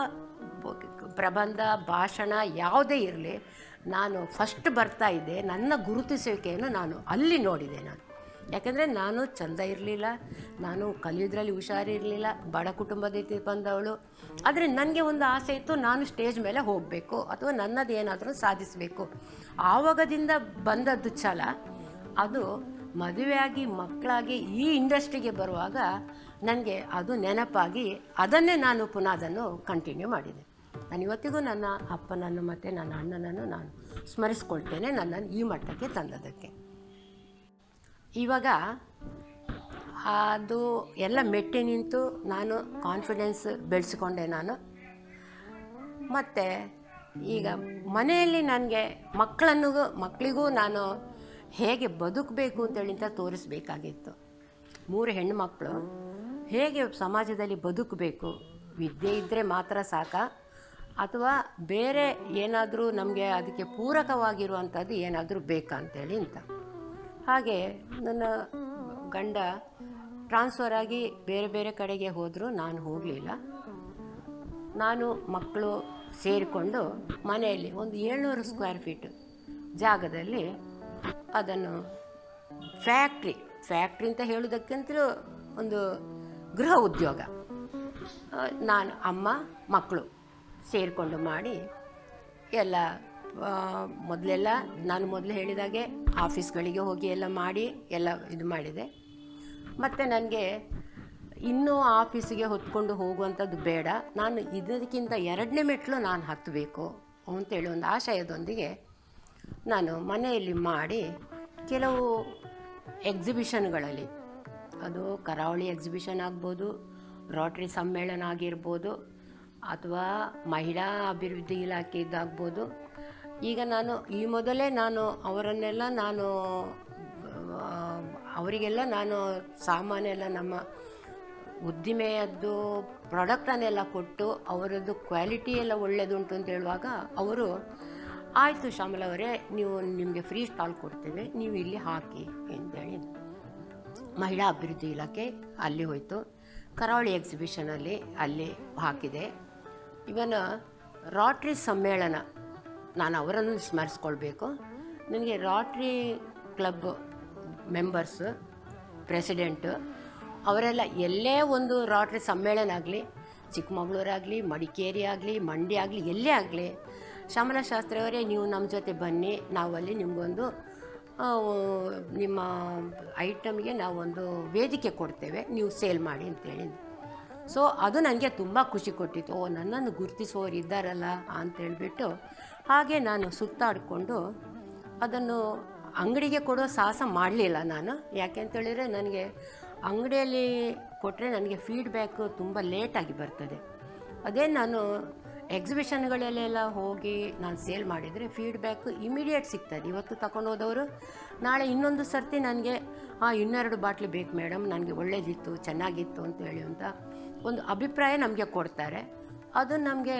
ಬ- ಪ್ರಬಂಧ ಭಾಷಣ ಯಾವುದೇ ಇರಲಿ ನಾನು ಫಸ್ಟ್ ಬರ್ತಾ ಇದ್ದೆ ನನ್ನ ಗುರುತಿಸುವಿಕೆಯನ್ನು ನಾನು ಅಲ್ಲಿ ನೋಡಿದೆ ನಾನು ಯಾಕಂದರೆ ನಾನು ಚಂದ ಇರಲಿಲ್ಲ ನಾನು ಕಲಿಯೋದ್ರಲ್ಲಿ ಹುಷಾರಿರಲಿಲ್ಲ ಬಡ ಕುಟುಂಬದಿಂದ ಬಂದವಳು ಆದರೆ ನನಗೆ ಒಂದು ಆಸೆ ಇತ್ತು ನಾನು ಸ್ಟೇಜ್ ಮೇಲೆ ಹೋಗಬೇಕು ಅಥವಾ ನನ್ನದು ಏನಾದರೂ ಸಾಧಿಸಬೇಕು ಆವಾಗದಿಂದ ಬಂದದ್ದು ಛಲ ಅದು ಮದುವೆಯಾಗಿ ಮಕ್ಕಳಾಗಿ ಈ ಇಂಡಸ್ಟ್ರಿಗೆ ಬರುವಾಗ ನನಗೆ ಅದು ನೆನಪಾಗಿ ಅದನ್ನೇ ನಾನು ಪುನಃ ಅದನ್ನು ಕಂಟಿನ್ಯೂ ಮಾಡಿದೆ ನಾನು ಇವತ್ತಿಗೂ ನನ್ನ ಅಪ್ಪನನ್ನು ಮತ್ತು ನನ್ನ ಅಣ್ಣನನ್ನು ನಾನು ಸ್ಮರಿಸ್ಕೊಳ್ತೇನೆ ನನ್ನನ್ನು ಈ ಮಟ್ಟಕ್ಕೆ ತಂದದಕ್ಕೆ ಇವಾಗ ಅದು ಎಲ್ಲ ಮೆಟ್ಟಿ ನಿಂತು ನಾನು ಕಾನ್ಫಿಡೆನ್ಸ್ ಬೆಳೆಸಿಕೊಂಡೆ ನಾನು ಮತ್ತು ಈಗ ಮನೆಯಲ್ಲಿ ನನಗೆ ಮಕ್ಕಳನ್ನು ಮಕ್ಕಳಿಗೂ ನಾನು ಹೇಗೆ ಬದುಕಬೇಕು ಅಂತೇಳಿ ಅಂತ ತೋರಿಸ್ಬೇಕಾಗಿತ್ತು ಮೂರು ಹೆಣ್ಣು ಮಕ್ಕಳು ಹೇಗೆ ಸಮಾಜದಲ್ಲಿ ಬದುಕಬೇಕು ವಿದ್ಯೆ ಇದ್ದರೆ ಮಾತ್ರ ಸಾಕ ಅಥವಾ ಬೇರೆ ಏನಾದರೂ ನಮಗೆ ಅದಕ್ಕೆ ಪೂರಕವಾಗಿರುವಂಥದ್ದು ಏನಾದರೂ ಬೇಕಾ ಅಂತೇಳಿ ಅಂತ ಹಾಗೆ ನನ್ನ ಗಂಡ ಟ್ರಾನ್ಸ್ಫರ್ ಆಗಿ ಬೇರೆ ಬೇರೆ ಕಡೆಗೆ ಹೋದರೂ ನಾನು ಹೋಗಲಿಲ್ಲ ನಾನು ಮಕ್ಕಳು ಸೇರಿಕೊಂಡು ಮನೆಯಲ್ಲಿ ಒಂದು ಏಳ್ನೂರು ಸ್ಕ್ವೇರ್ ಫೀಟ್ ಜಾಗದಲ್ಲಿ ಅದನ್ನು ಫ್ಯಾಕ್ಟ್ರಿ ಫ್ಯಾಕ್ಟ್ರಿ ಅಂತ ಹೇಳೋದಕ್ಕಿಂತಲೂ ಒಂದು ಗೃಹ ಉದ್ಯೋಗ ಆ, ನಾನು ಅಮ್ಮ ಮಕ್ಕಳು ಸೇರಿಕೊಂಡು ಮಾಡಿ ಎಲ್ಲ ಆ, ಮೊದಲೆಲ್ಲ ನಾನು ಮೊದಲು ಹೇಳಿದಾಗೆ ಆಫೀಸ್ಗಳಿಗೆ ಹೋಗಿ ಎಲ್ಲ ಮಾಡಿ ಎಲ್ಲ ಇದು ಮಾಡಿದೆ ಮತ್ತು ನನಗೆ ಇನ್ನೂ ಆಫೀಸಿಗೆ ಹೊತ್ಕೊಂಡು ಹೋಗುವಂಥದ್ದು ಬೇಡ ನಾನು ಇದಕ್ಕಿಂತ ಎರಡನೇ ಮೆಟ್ಲು ನಾನು ಹತ್ತಬೇಕು ಅಂತೇಳಿ ಒಂದು ಆಶಯದೊಂದಿಗೆ ನಾನು ಮನೆಯಲ್ಲಿ ಮಾಡಿ ಕೆಲವು ಎಕ್ಸಿಬಿಷನ್ಗಳಲ್ಲಿ ಅದು ಕರಾವಳಿ ಎಕ್ಸಿಬಿಷನ್ ಆಗ್ಬೋದು ರೋಟ್ರಿ ಸಮ್ಮೇಳನ ಆಗಿರ್ಬೋದು ಅಥವಾ ಮಹಿಳಾ ಅಭಿವೃದ್ಧಿ ಇಲಾಖೆದ್ದಾಗ್ಬೋದು ಈಗ ನಾನು ಈ ಮೊದಲೇ ನಾನು ಅವರನ್ನೆಲ್ಲ ನಾನು ಆ, ಅವರಿಗೆಲ್ಲ ನಾನು ಸಾಮಾನೆಲ್ಲ ನಮ್ಮ ಉದ್ದಿಮೆಯದ್ದು ಪ್ರಾಡಕ್ಟನ್ನೆಲ್ಲ ಕೊಟ್ಟು ಅವರದ್ದು ಕ್ವಾಲಿಟಿ ಎಲ್ಲ ಒಳ್ಳೆಯದುಂಟು ಅಂತ ಹೇಳುವಾಗ ಅವರು ಆಯಿತು ಶ್ಯಾಮಲ ಅವರೇ ನೀವು ನಿಮಗೆ ಫ್ರೀ ಸ್ಟಾಲ್ ಕೊಡ್ತೇವೆ ನೀವು ಇಲ್ಲಿ ಹಾಕಿ ಅಂತೇಳಿ ಮಹಿಳಾ ಅಭಿವೃದ್ಧಿ ಇಲಾಖೆ ಅಲ್ಲಿ ಹೋಯಿತು ಕರಾವಳಿ ಎಕ್ಸಿಬಿಷನಲ್ಲಿ ಅಲ್ಲಿ ಹಾಕಿದೆ ಇವನ ರಾಟ್ರಿ ಸಮ್ಮೇಳನ ನಾನು ಅವರನ್ನು ಸ್ಮರಿಸ್ಕೊಳ್ಬೇಕು ನನಗೆ ರಾಟ್ರಿ ಕ್ಲಬ್ ಮೆಂಬರ್ಸ್ ಪ್ರೆಸಿಡೆಂಟು ಅವರೆಲ್ಲ ಎಲ್ಲೇ ಒಂದು ರಾಟ್ರಿ ಸಮ್ಮೇಳನ ಆಗಲಿ ಚಿಕ್ಕಮಗಳೂರಾಗಲಿ ಮಡಿಕೇರಿ ಆಗಲಿ ಮಂಡ್ಯ ಆಗಲಿ ಎಲ್ಲೇ ಆಗಲಿ ಶ್ಯಾಮಲ ಶಾಸ್ತ್ರಿ ಅವರೇ ನೀವು ನಮ್ಮ ಜೊತೆ ಬನ್ನಿ ನಾವಲ್ಲಿ ನಿಮಗೊಂದು ಆ, ನಿಮ್ಮ ಐಟಮ್ಗೆ ನಾವೊಂದು ವೇದಿಕೆ ಕೊಡ್ತೇವೆ ನೀವು ಸೇಲ್ ಮಾಡಿ ಅಂತೇಳಿ ಸೊ ಅದು ನನಗೆ ತುಂಬ ಖುಷಿ ಕೊಟ್ಟಿತ್ತು ಓ ನನ್ನನ್ನು ಗುರುತಿಸುವವರು ಇದ್ದಾರಲ್ಲ ಅಂತೇಳ್ಬಿಟ್ಟು ಹಾಗೆ ನಾನು ಸುತ್ತಾಡಿಕೊಂಡು ಅದನ್ನು ಅಂಗಡಿಗೆ ಕೊಡೋ ಸಾಹಸ ಮಾಡಲಿಲ್ಲ ನಾನು ಯಾಕೆ ಅಂತೇಳಿದರೆ ನನಗೆ ಅಂಗಡಿಯಲ್ಲಿ ಕೊಟ್ಟರೆ ನನಗೆ ಫೀಡ್ಬ್ಯಾಕು ತುಂಬ ಲೇಟಾಗಿ ಬರ್ತದೆ ಅದೇ ನಾನು ಎಕ್ಸಿಬಿಷನ್ಗಳಲ್ಲೆಲ್ಲ ಹೋಗಿ ನಾನು ಸೇಲ್ ಮಾಡಿದರೆ ಫೀಡ್ಬ್ಯಾಕ್ ಇಮಿಡಿಯೇಟ್ ಸಿಗ್ತದೆ ಇವತ್ತು ತಗೊಂಡು ಹೋದವರು ನಾಳೆ ಇನ್ನೊಂದು ಸರ್ತಿ ನನಗೆ ಹಾಂ ಇನ್ನೆರಡು ಬಾಟ್ಲಿ ಬೇಕು ಮೇಡಮ್ ನನಗೆ ಒಳ್ಳೇದಿತ್ತು ಚೆನ್ನಾಗಿತ್ತು ಅಂತ ಹೇಳಿ ಅಂತ ಒಂದು ಅಭಿಪ್ರಾಯ ನಮಗೆ ಕೊಡ್ತಾರೆ ಅದು ನಮಗೆ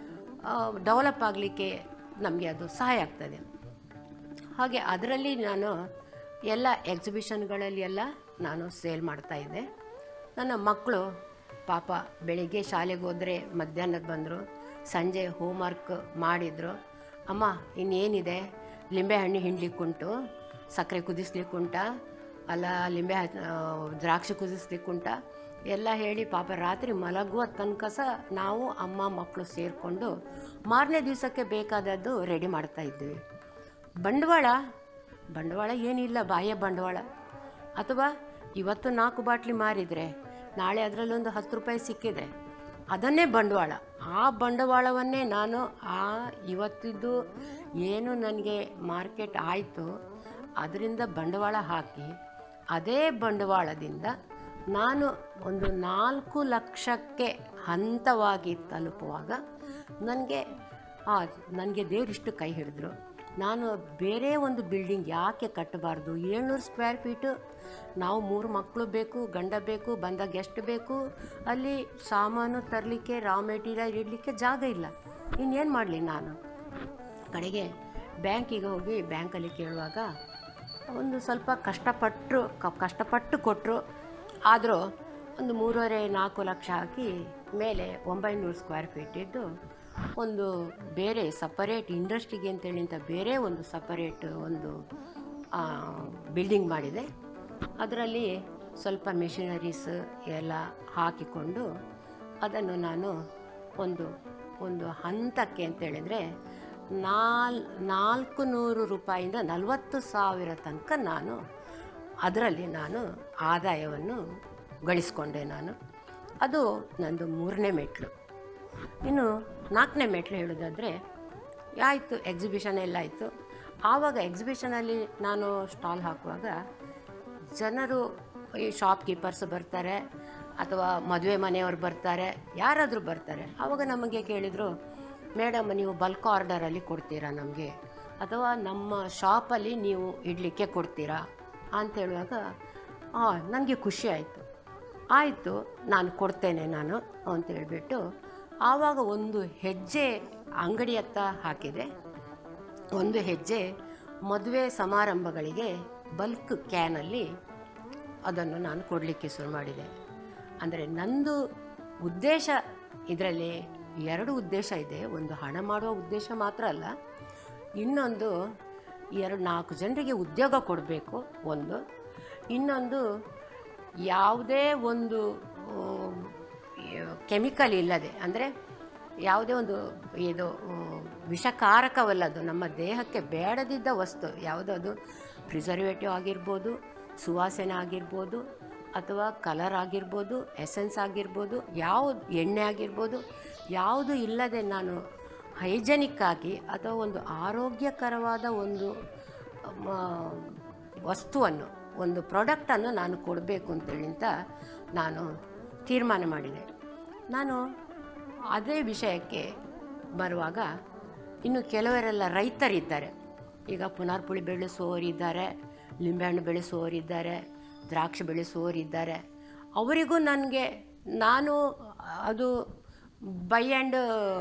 ಡೆವಲಪ್ ಆಗಲಿಕ್ಕೆ ನಮಗೆ ಅದು ಸಹಾಯ ಆಗ್ತದೆ ಹಾಗೆ ಅದರಲ್ಲಿ ನಾನು ಎಲ್ಲ ಎಕ್ಸಿಬಿಷನ್ಗಳಲ್ಲಿ ಎಲ್ಲ ನಾನು ಸೇಲ್ ಮಾಡ್ತಾಯಿದ್ದೆ ನನ್ನ ಮಕ್ಕಳು ಪಾಪ ಬೆಳಿಗ್ಗೆ ಶಾಲೆಗೆ ಹೋದರೆ ಮಧ್ಯಾಹ್ನಕ್ಕೆ ಬಂದರು ಸಂಜೆ ಹೋಮ್ವರ್ಕ್ ಮಾಡಿದರು ಅಮ್ಮ ಇನ್ನೇನಿದೆ ಲಿಂಬೆಹಣ್ಣು ಹಿಂಡ್ಲಿಕ್ಕುಂಟು ಸಕ್ಕರೆ ಕುದಿಸ್ಲಿಕ್ಕುಂಟ ಅಲ್ಲ ಲಿಂಬೆ ಹಚ್- ಆ, ದ್ರಾಕ್ಷಿ ಕುದಿಸ್ಲಿಕ್ಕುಂಟ ಎಲ್ಲ ಹೇಳಿ ಪಾಪ ರಾತ್ರಿ ಮಲಗುವ ತನಕ ಸಹ ನಾವು ಅಮ್ಮ ಮಕ್ಕಳು ಸೇರಿಕೊಂಡು ಮಾರನೇ ದಿವಸಕ್ಕೆ ಬೇಕಾದದ್ದು ರೆಡಿ ಮಾಡ್ತಾ ಇದ್ವಿ ಬಂಡವಾಳ ಬಂಡವಾಳ ಏನಿಲ್ಲ ಬಾಹ್ಯ ಬಂಡವಾಳ ಅಥವಾ ಇವತ್ತು ನಾಲ್ಕು ಬಾಟ್ಲಿ ಮಾರಿದರೆ ನಾಳೆ ಅದರಲ್ಲೊಂದು ಹತ್ತು ರೂಪಾಯಿ ಸಿಕ್ಕಿದೆ ಅದನ್ನೇ ಬಂಡವಾಳ ಆ ಬಂಡವಾಳವನ್ನೇ ನಾನು ಆ ಇವತ್ತಿದ್ದು ಏನು ನನಗೆ ಮಾರ್ಕೆಟ್ ಆಯಿತು ಅದರಿಂದ ಬಂಡವಾಳ ಹಾಕಿ ಅದೇ ಬಂಡವಾಳದಿಂದ ನಾನು ಒಂದು ನಾಲ್ಕು ಲಕ್ಷಕ್ಕೆ ಹಂತವಾಗಿ ತಲುಪುವಾಗ ನನಗೆ ನನಗೆ ದೇವರಿಷ್ಟು ಕೈ ಹಿಡಿದ್ರು ನಾನು ಬೇರೆ ಒಂದು ಬಿಲ್ಡಿಂಗ್ ಯಾಕೆ ಕಟ್ಟಬಾರ್ದು ಏಳ್ನೂರು ಸ್ಕ್ವೇರ್ ಫೀಟು ನಾವು ಮೂರು ಮಕ್ಕಳು ಬೇಕು ಗಂಡ ಬೇಕು ಬಂದ ಗೆಸ್ಟ್ ಬೇಕು ಅಲ್ಲಿ ಸಾಮಾನು ತರಲಿಕ್ಕೆ ರಾ ಮೆಟೀರಿಯಲ್ ಇಡಲಿಕ್ಕೆ ಜಾಗ ಇಲ್ಲ ಇನ್ನೇನು ಮಾಡಲಿ ನಾನು ಕಡೆಗೆ ಬ್ಯಾಂಕಿಗೆ ಹೋಗಿ ಬ್ಯಾಂಕಲ್ಲಿ ಕೇಳುವಾಗ ಒಂದು ಸ್ವಲ್ಪ ಕಷ್ಟಪಟ್ಟರು ಕ- ಕಷ್ಟಪಟ್ಟು ಕೊಟ್ಟರು ಆದರೂ ಒಂದು ಮೂರುವರೆ ನಾಲ್ಕು ಲಕ್ಷ ಹಾಕಿ ಮೇಲೆ ಒಂಬೈನೂರು ಸ್ಕ್ವೇರ್ ಫೀಟ್ ಇದ್ದು ಒಂದು ಬೇರೆ ಸಪರೇಟ್ ಇಂಡಸ್ಟ್ರಿಗೆ ಅಂತೇಳಿ ಅಂತ ಬೇರೆ ಒಂದು ಸಪರೇಟ್ ಒಂದು ಬಿಲ್ಡಿಂಗ್ ಮಾಡಿದೆ ಅದರಲ್ಲಿ ಸ್ವಲ್ಪ ಮಿಷನರೀಸ್ ಎಲ್ಲ ಹಾಕಿಕೊಂಡು ಅದನ್ನು ನಾನು ಒಂದು ಒಂದು ಹಂತಕ್ಕೆ ಅಂತೇಳಿದರೆ ನಾಲ್ ನಾಲ್ಕು ನೂರು ರೂಪಾಯಿಂದ ನಲವತ್ತು ಸಾವಿರ ತನಕ ನಾನು ಅದರಲ್ಲಿ ನಾನು ಆದಾಯವನ್ನು ಗಳಿಸ್ಕೊಂಡೆ ನಾನು ಅದು ನಂದು ಮೂರನೇ ಮೆಟ್ಲು ಇನ್ನು ನಾಲ್ಕನೇ ಮೆಟ್ಲು ಹೇಳೋದಾದರೆ ಆಯಿತು ಎಕ್ಸಿಬಿಷನ್ ಎಲ್ಲ ಆಯಿತು ಆವಾಗ ಎಕ್ಸಿಬಿಷನಲ್ಲಿ ನಾನು ಸ್ಟಾಲ್ ಹಾಕುವಾಗ ಜನರು ಈ ಶಾಪ್ ಕೀಪರ್ಸ್ ಬರ್ತಾರೆ ಅಥವಾ ಮದುವೆ ಮನೆಯವರು ಬರ್ತಾರೆ ಯಾರಾದರೂ ಬರ್ತಾರೆ ಆವಾಗ ನಮಗೆ ಕೇಳಿದರು ಮೇಡಮ್ ನೀವು ಬಲ್ಕ್ ಆರ್ಡರಲ್ಲಿ ಕೊಡ್ತೀರಾ ನಮಗೆ ಅಥವಾ ನಮ್ಮ ಶಾಪಲ್ಲಿ ನೀವು ಇಡಲಿಕ್ಕೆ ಕೊಡ್ತೀರಾ ಅಂತ ಹೇಳುವಾಗ ಹಾಂ ನನಗೆ ಖುಷಿ ಆಯಿತು ಆಯಿತು ನಾನು ಕೊಡ್ತೇನೆ ನಾನು ಅಂತ ಹೇಳಿಬಿಟ್ಟು ಆವಾಗ ಒಂದು ಹೆಜ್ಜೆ ಅಂಗಡಿಯತ್ತ ಹಾಕಿದೆ ಒಂದು ಹೆಜ್ಜೆ ಮದುವೆ ಸಮಾರಂಭಗಳಿಗೆ ಬಲ್ಕ್ ಕ್ಯಾನಲ್ಲಿ ಅದನ್ನು ನಾನು ಕೊಡಲಿಕ್ಕೆ ಶುರು ಮಾಡಿದೆ ಅಂದರೆ ನಂದು ಉದ್ದೇಶ ಇದರಲ್ಲಿ ಎರಡು ಉದ್ದೇಶ ಇದೆ ಒಂದು ಹಣ ಮಾಡುವ ಉದ್ದೇಶ ಮಾತ್ರ ಅಲ್ಲ ಇನ್ನೊಂದು ಎರಡು ನಾಲ್ಕು ಜನರಿಗೆ ಉದ್ಯೋಗ ಕೊಡಬೇಕು ಒಂದು ಇನ್ನೊಂದು ಯಾವುದೇ ಒಂದು ಕೆಮಿಕಲ್ ಇಲ್ಲದೆ ಅಂದರೆ ಯಾವುದೇ ಒಂದು ಇದು ಆ, ವಿಷಕಾರಕವಲ್ಲದು ನಮ್ಮ ದೇಹಕ್ಕೆ ಬೇಡದಿದ್ದ ವಸ್ತು ಯಾವುದದು ಪ್ರಿಸರ್ವೇಟಿವ್ ಆಗಿರ್ಬೋದು ಸುವಾಸನೆ ಆಗಿರ್ಬೋದು ಅಥವಾ ಕಲರ್ ಆಗಿರ್ಬೋದು ಎಸೆನ್ಸ್ ಆಗಿರ್ಬೋದು ಯಾವುದು ಎಣ್ಣೆ ಆಗಿರ್ಬೋದು ಯಾವುದು ಇಲ್ಲದೆ ನಾನು ಹೈಜೆನಿಕ್ ಆಗಿ ಅಥವಾ ಒಂದು ಆರೋಗ್ಯಕರವಾದ ಒಂದು ಮ, ವಸ್ತುವನ್ನು ಒಂದು ಪ್ರಾಡಕ್ಟನ್ನು ನಾನು ಕೊಡಬೇಕು ಅಂತೇಳಿ ಅಂತ ನಾನು ತೀರ್ಮಾನ ಮಾಡಿದೆ ನಾನು ಅದೇ ವಿಷಯಕ್ಕೆ ಬರುವಾಗ ಇನ್ನು ಕೆಲವರೆಲ್ಲ ರೈತರಿದ್ದಾರೆ ಈಗ ಪುನರ್ಪುಳಿ ಬೆಳೆಸುವವರಿದ್ದಾರೆ ಲಿಂಬೆಹಣ್ಣು ಬೆಳೆಸುವವರಿದ್ದಾರೆ ದ್ರಾಕ್ಷಿ ಬೆಳೆಸುವವರಿದ್ದಾರೆ ಅವರಿಗೂ ನನಗೆ ನಾನು ಅದು ಬೈ ಆ್ಯಂಡ್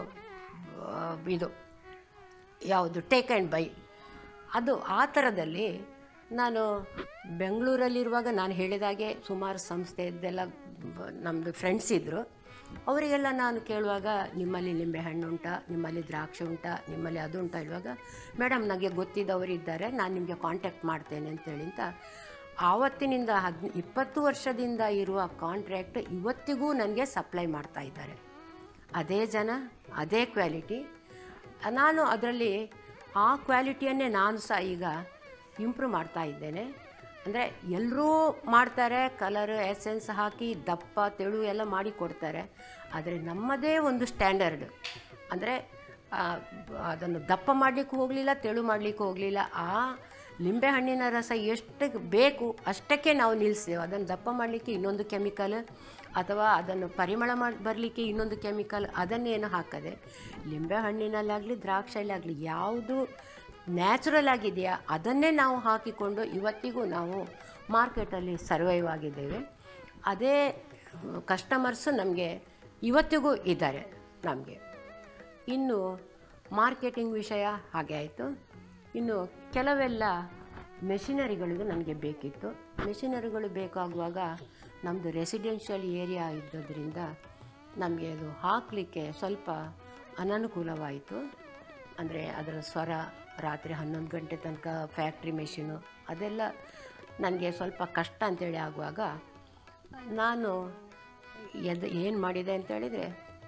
ಇದು ಯಾವುದು ಟೇಕ್ ಆ್ಯಂಡ್ ಬೈ ಅದು ಆ ಥರದಲ್ಲಿ ನಾನು ಬೆಂಗಳೂರಲ್ಲಿರುವಾಗ ನಾನು ಹೇಳಿದಾಗೆ ಸುಮಾರು ಸಂಸ್ಥೆಯದ್ದೆಲ್ಲ ನಮ್ಮದು ಫ್ರೆಂಡ್ಸ್ ಇದ್ದರು ಅವರಿಗೆಲ್ಲ ನಾನು ಕೇಳುವಾಗ ನಿಮ್ಮಲ್ಲಿ ನಿಂಬೆಹಣ್ಣು ಉಂಟಾ ನಿಮ್ಮಲ್ಲಿ ದ್ರಾಕ್ಷಿ ಉಂಟಾ ನಿಮ್ಮಲ್ಲಿ ಅದು ಉಂಟಾ ಹೇಳುವಾಗ ಮೇಡಮ್ ನನಗೆ ಗೊತ್ತಿದ್ದವರು ಇದ್ದಾರೆ ನಾನು ನಿಮಗೆ ಕಾಂಟ್ಯಾಕ್ಟ್ ಮಾಡ್ತೇನೆ ಅಂತೇಳಿ ಅಂತ ಆವತ್ತಿನಿಂದ ಹದ್ ಇಪ್ಪತ್ತು ವರ್ಷದಿಂದ ಇರುವ ಕಾಂಟ್ರ್ಯಾಕ್ಟ್ ಇವತ್ತಿಗೂ ನನಗೆ ಸಪ್ಲೈ ಮಾಡ್ತಾ ಇದ್ದಾರೆ ಅದೇ ಜನ ಅದೇ ಕ್ವಾಲಿಟಿ ನಾನು ಅದರಲ್ಲಿ ಆ ಕ್ವಾಲಿಟಿಯನ್ನೇ ನಾನು ಸಹ ಈಗ ಇಂಪ್ರೂವ್ ಮಾಡ್ತಾ ಇದ್ದೇನೆ ಅಂದರೆ ಎಲ್ಲರೂ ಮಾಡ್ತಾರೆ ಕಲರ್ ಎಸೆನ್ಸ್ ಹಾಕಿ ದಪ್ಪ ತೆಳು ಎಲ್ಲ ಮಾಡಿ ಕೊಡ್ತಾರೆ ಆದರೆ ನಮ್ಮದೇ ಒಂದು ಸ್ಟ್ಯಾಂಡರ್ಡ್ ಅಂದರೆ ಅದನ್ನು ದಪ್ಪ ಮಾಡಲಿಕ್ಕೂ ಹೋಗಲಿಲ್ಲ ತೆಳು ಮಾಡಲಿಕ್ಕೂ ಹೋಗಲಿಲ್ಲ ಆ ಲಿಂಬೆಹಣ್ಣಿನ ರಸ ಎಷ್ಟು ಬೇಕು ಅಷ್ಟಕ್ಕೆ ನಾವು ನಿಲ್ಲಿಸ್ತೇವೆ ಅದನ್ನು ದಪ್ಪ ಮಾಡಲಿಕ್ಕೆ ಇನ್ನೊಂದು ಕೆಮಿಕಲ್ ಅಥವಾ ಅದನ್ನು ಪರಿಮಳ ಮಾಡಿ ಬರಲಿಕ್ಕೆ ಇನ್ನೊಂದು ಕೆಮಿಕಲ್ ಅದನ್ನೇನು ಹಾಕದೆ ಲಿಂಬೆಹಣ್ಣಿನಲ್ಲಾಗಲಿ ದ್ರಾಕ್ಷಿಯಲ್ಲಾಗಲಿ ಯಾವುದು ನ್ಯಾಚುರಲ್ ಆಗಿದೆಯಾ ಅದನ್ನೇ ನಾವು ಹಾಕಿಕೊಂಡು ಇವತ್ತಿಗೂ ನಾವು ಮಾರ್ಕೆಟಲ್ಲಿ ಸರ್ವೈವ್ ಆಗಿದ್ದೇವೆ ಅದೇ ಕಸ್ಟಮರ್ಸು ನಮಗೆ ಇವತ್ತಿಗೂ ಇದ್ದಾರೆ ನಮಗೆ ಇನ್ನು ಮಾರ್ಕೆಟಿಂಗ್ ವಿಷಯ ಹಾಗೆ ಆಯಿತು ಇನ್ನು ಕೆಲವೆಲ್ಲ ಮೆಷಿನರಿಗಳಿಗೂ ನನಗೆ ಬೇಕಿತ್ತು ಮೆಷಿನರಿಗಳು ಬೇಕಾಗುವಾಗ ನಮ್ಮದು ರೆಸಿಡೆನ್ಷಿಯಲ್ ಏರಿಯಾ ಇದ್ದದ್ರಿಂದ ನಮಗೆ ಅದು ಹಾಕಲಿಕ್ಕೆ ಸ್ವಲ್ಪ ಅನನುಕೂಲವಾಯಿತು ಅಂದರೆ ಅದರ ಸ್ವರ ರಾತ್ರಿ ಹನ್ನೊಂದು ಗಂಟೆ ತನಕ ಫ್ಯಾಕ್ಟ್ರಿ ಮೆಷಿನು ಅದೆಲ್ಲ ನನಗೆ ಸ್ವಲ್ಪ ಕಷ್ಟ ಅಂತೇಳಿ ಆಗುವಾಗ ನಾನು ಎದು ಏನು ಮಾಡಿದೆ ಅಂತೇಳಿದರೆ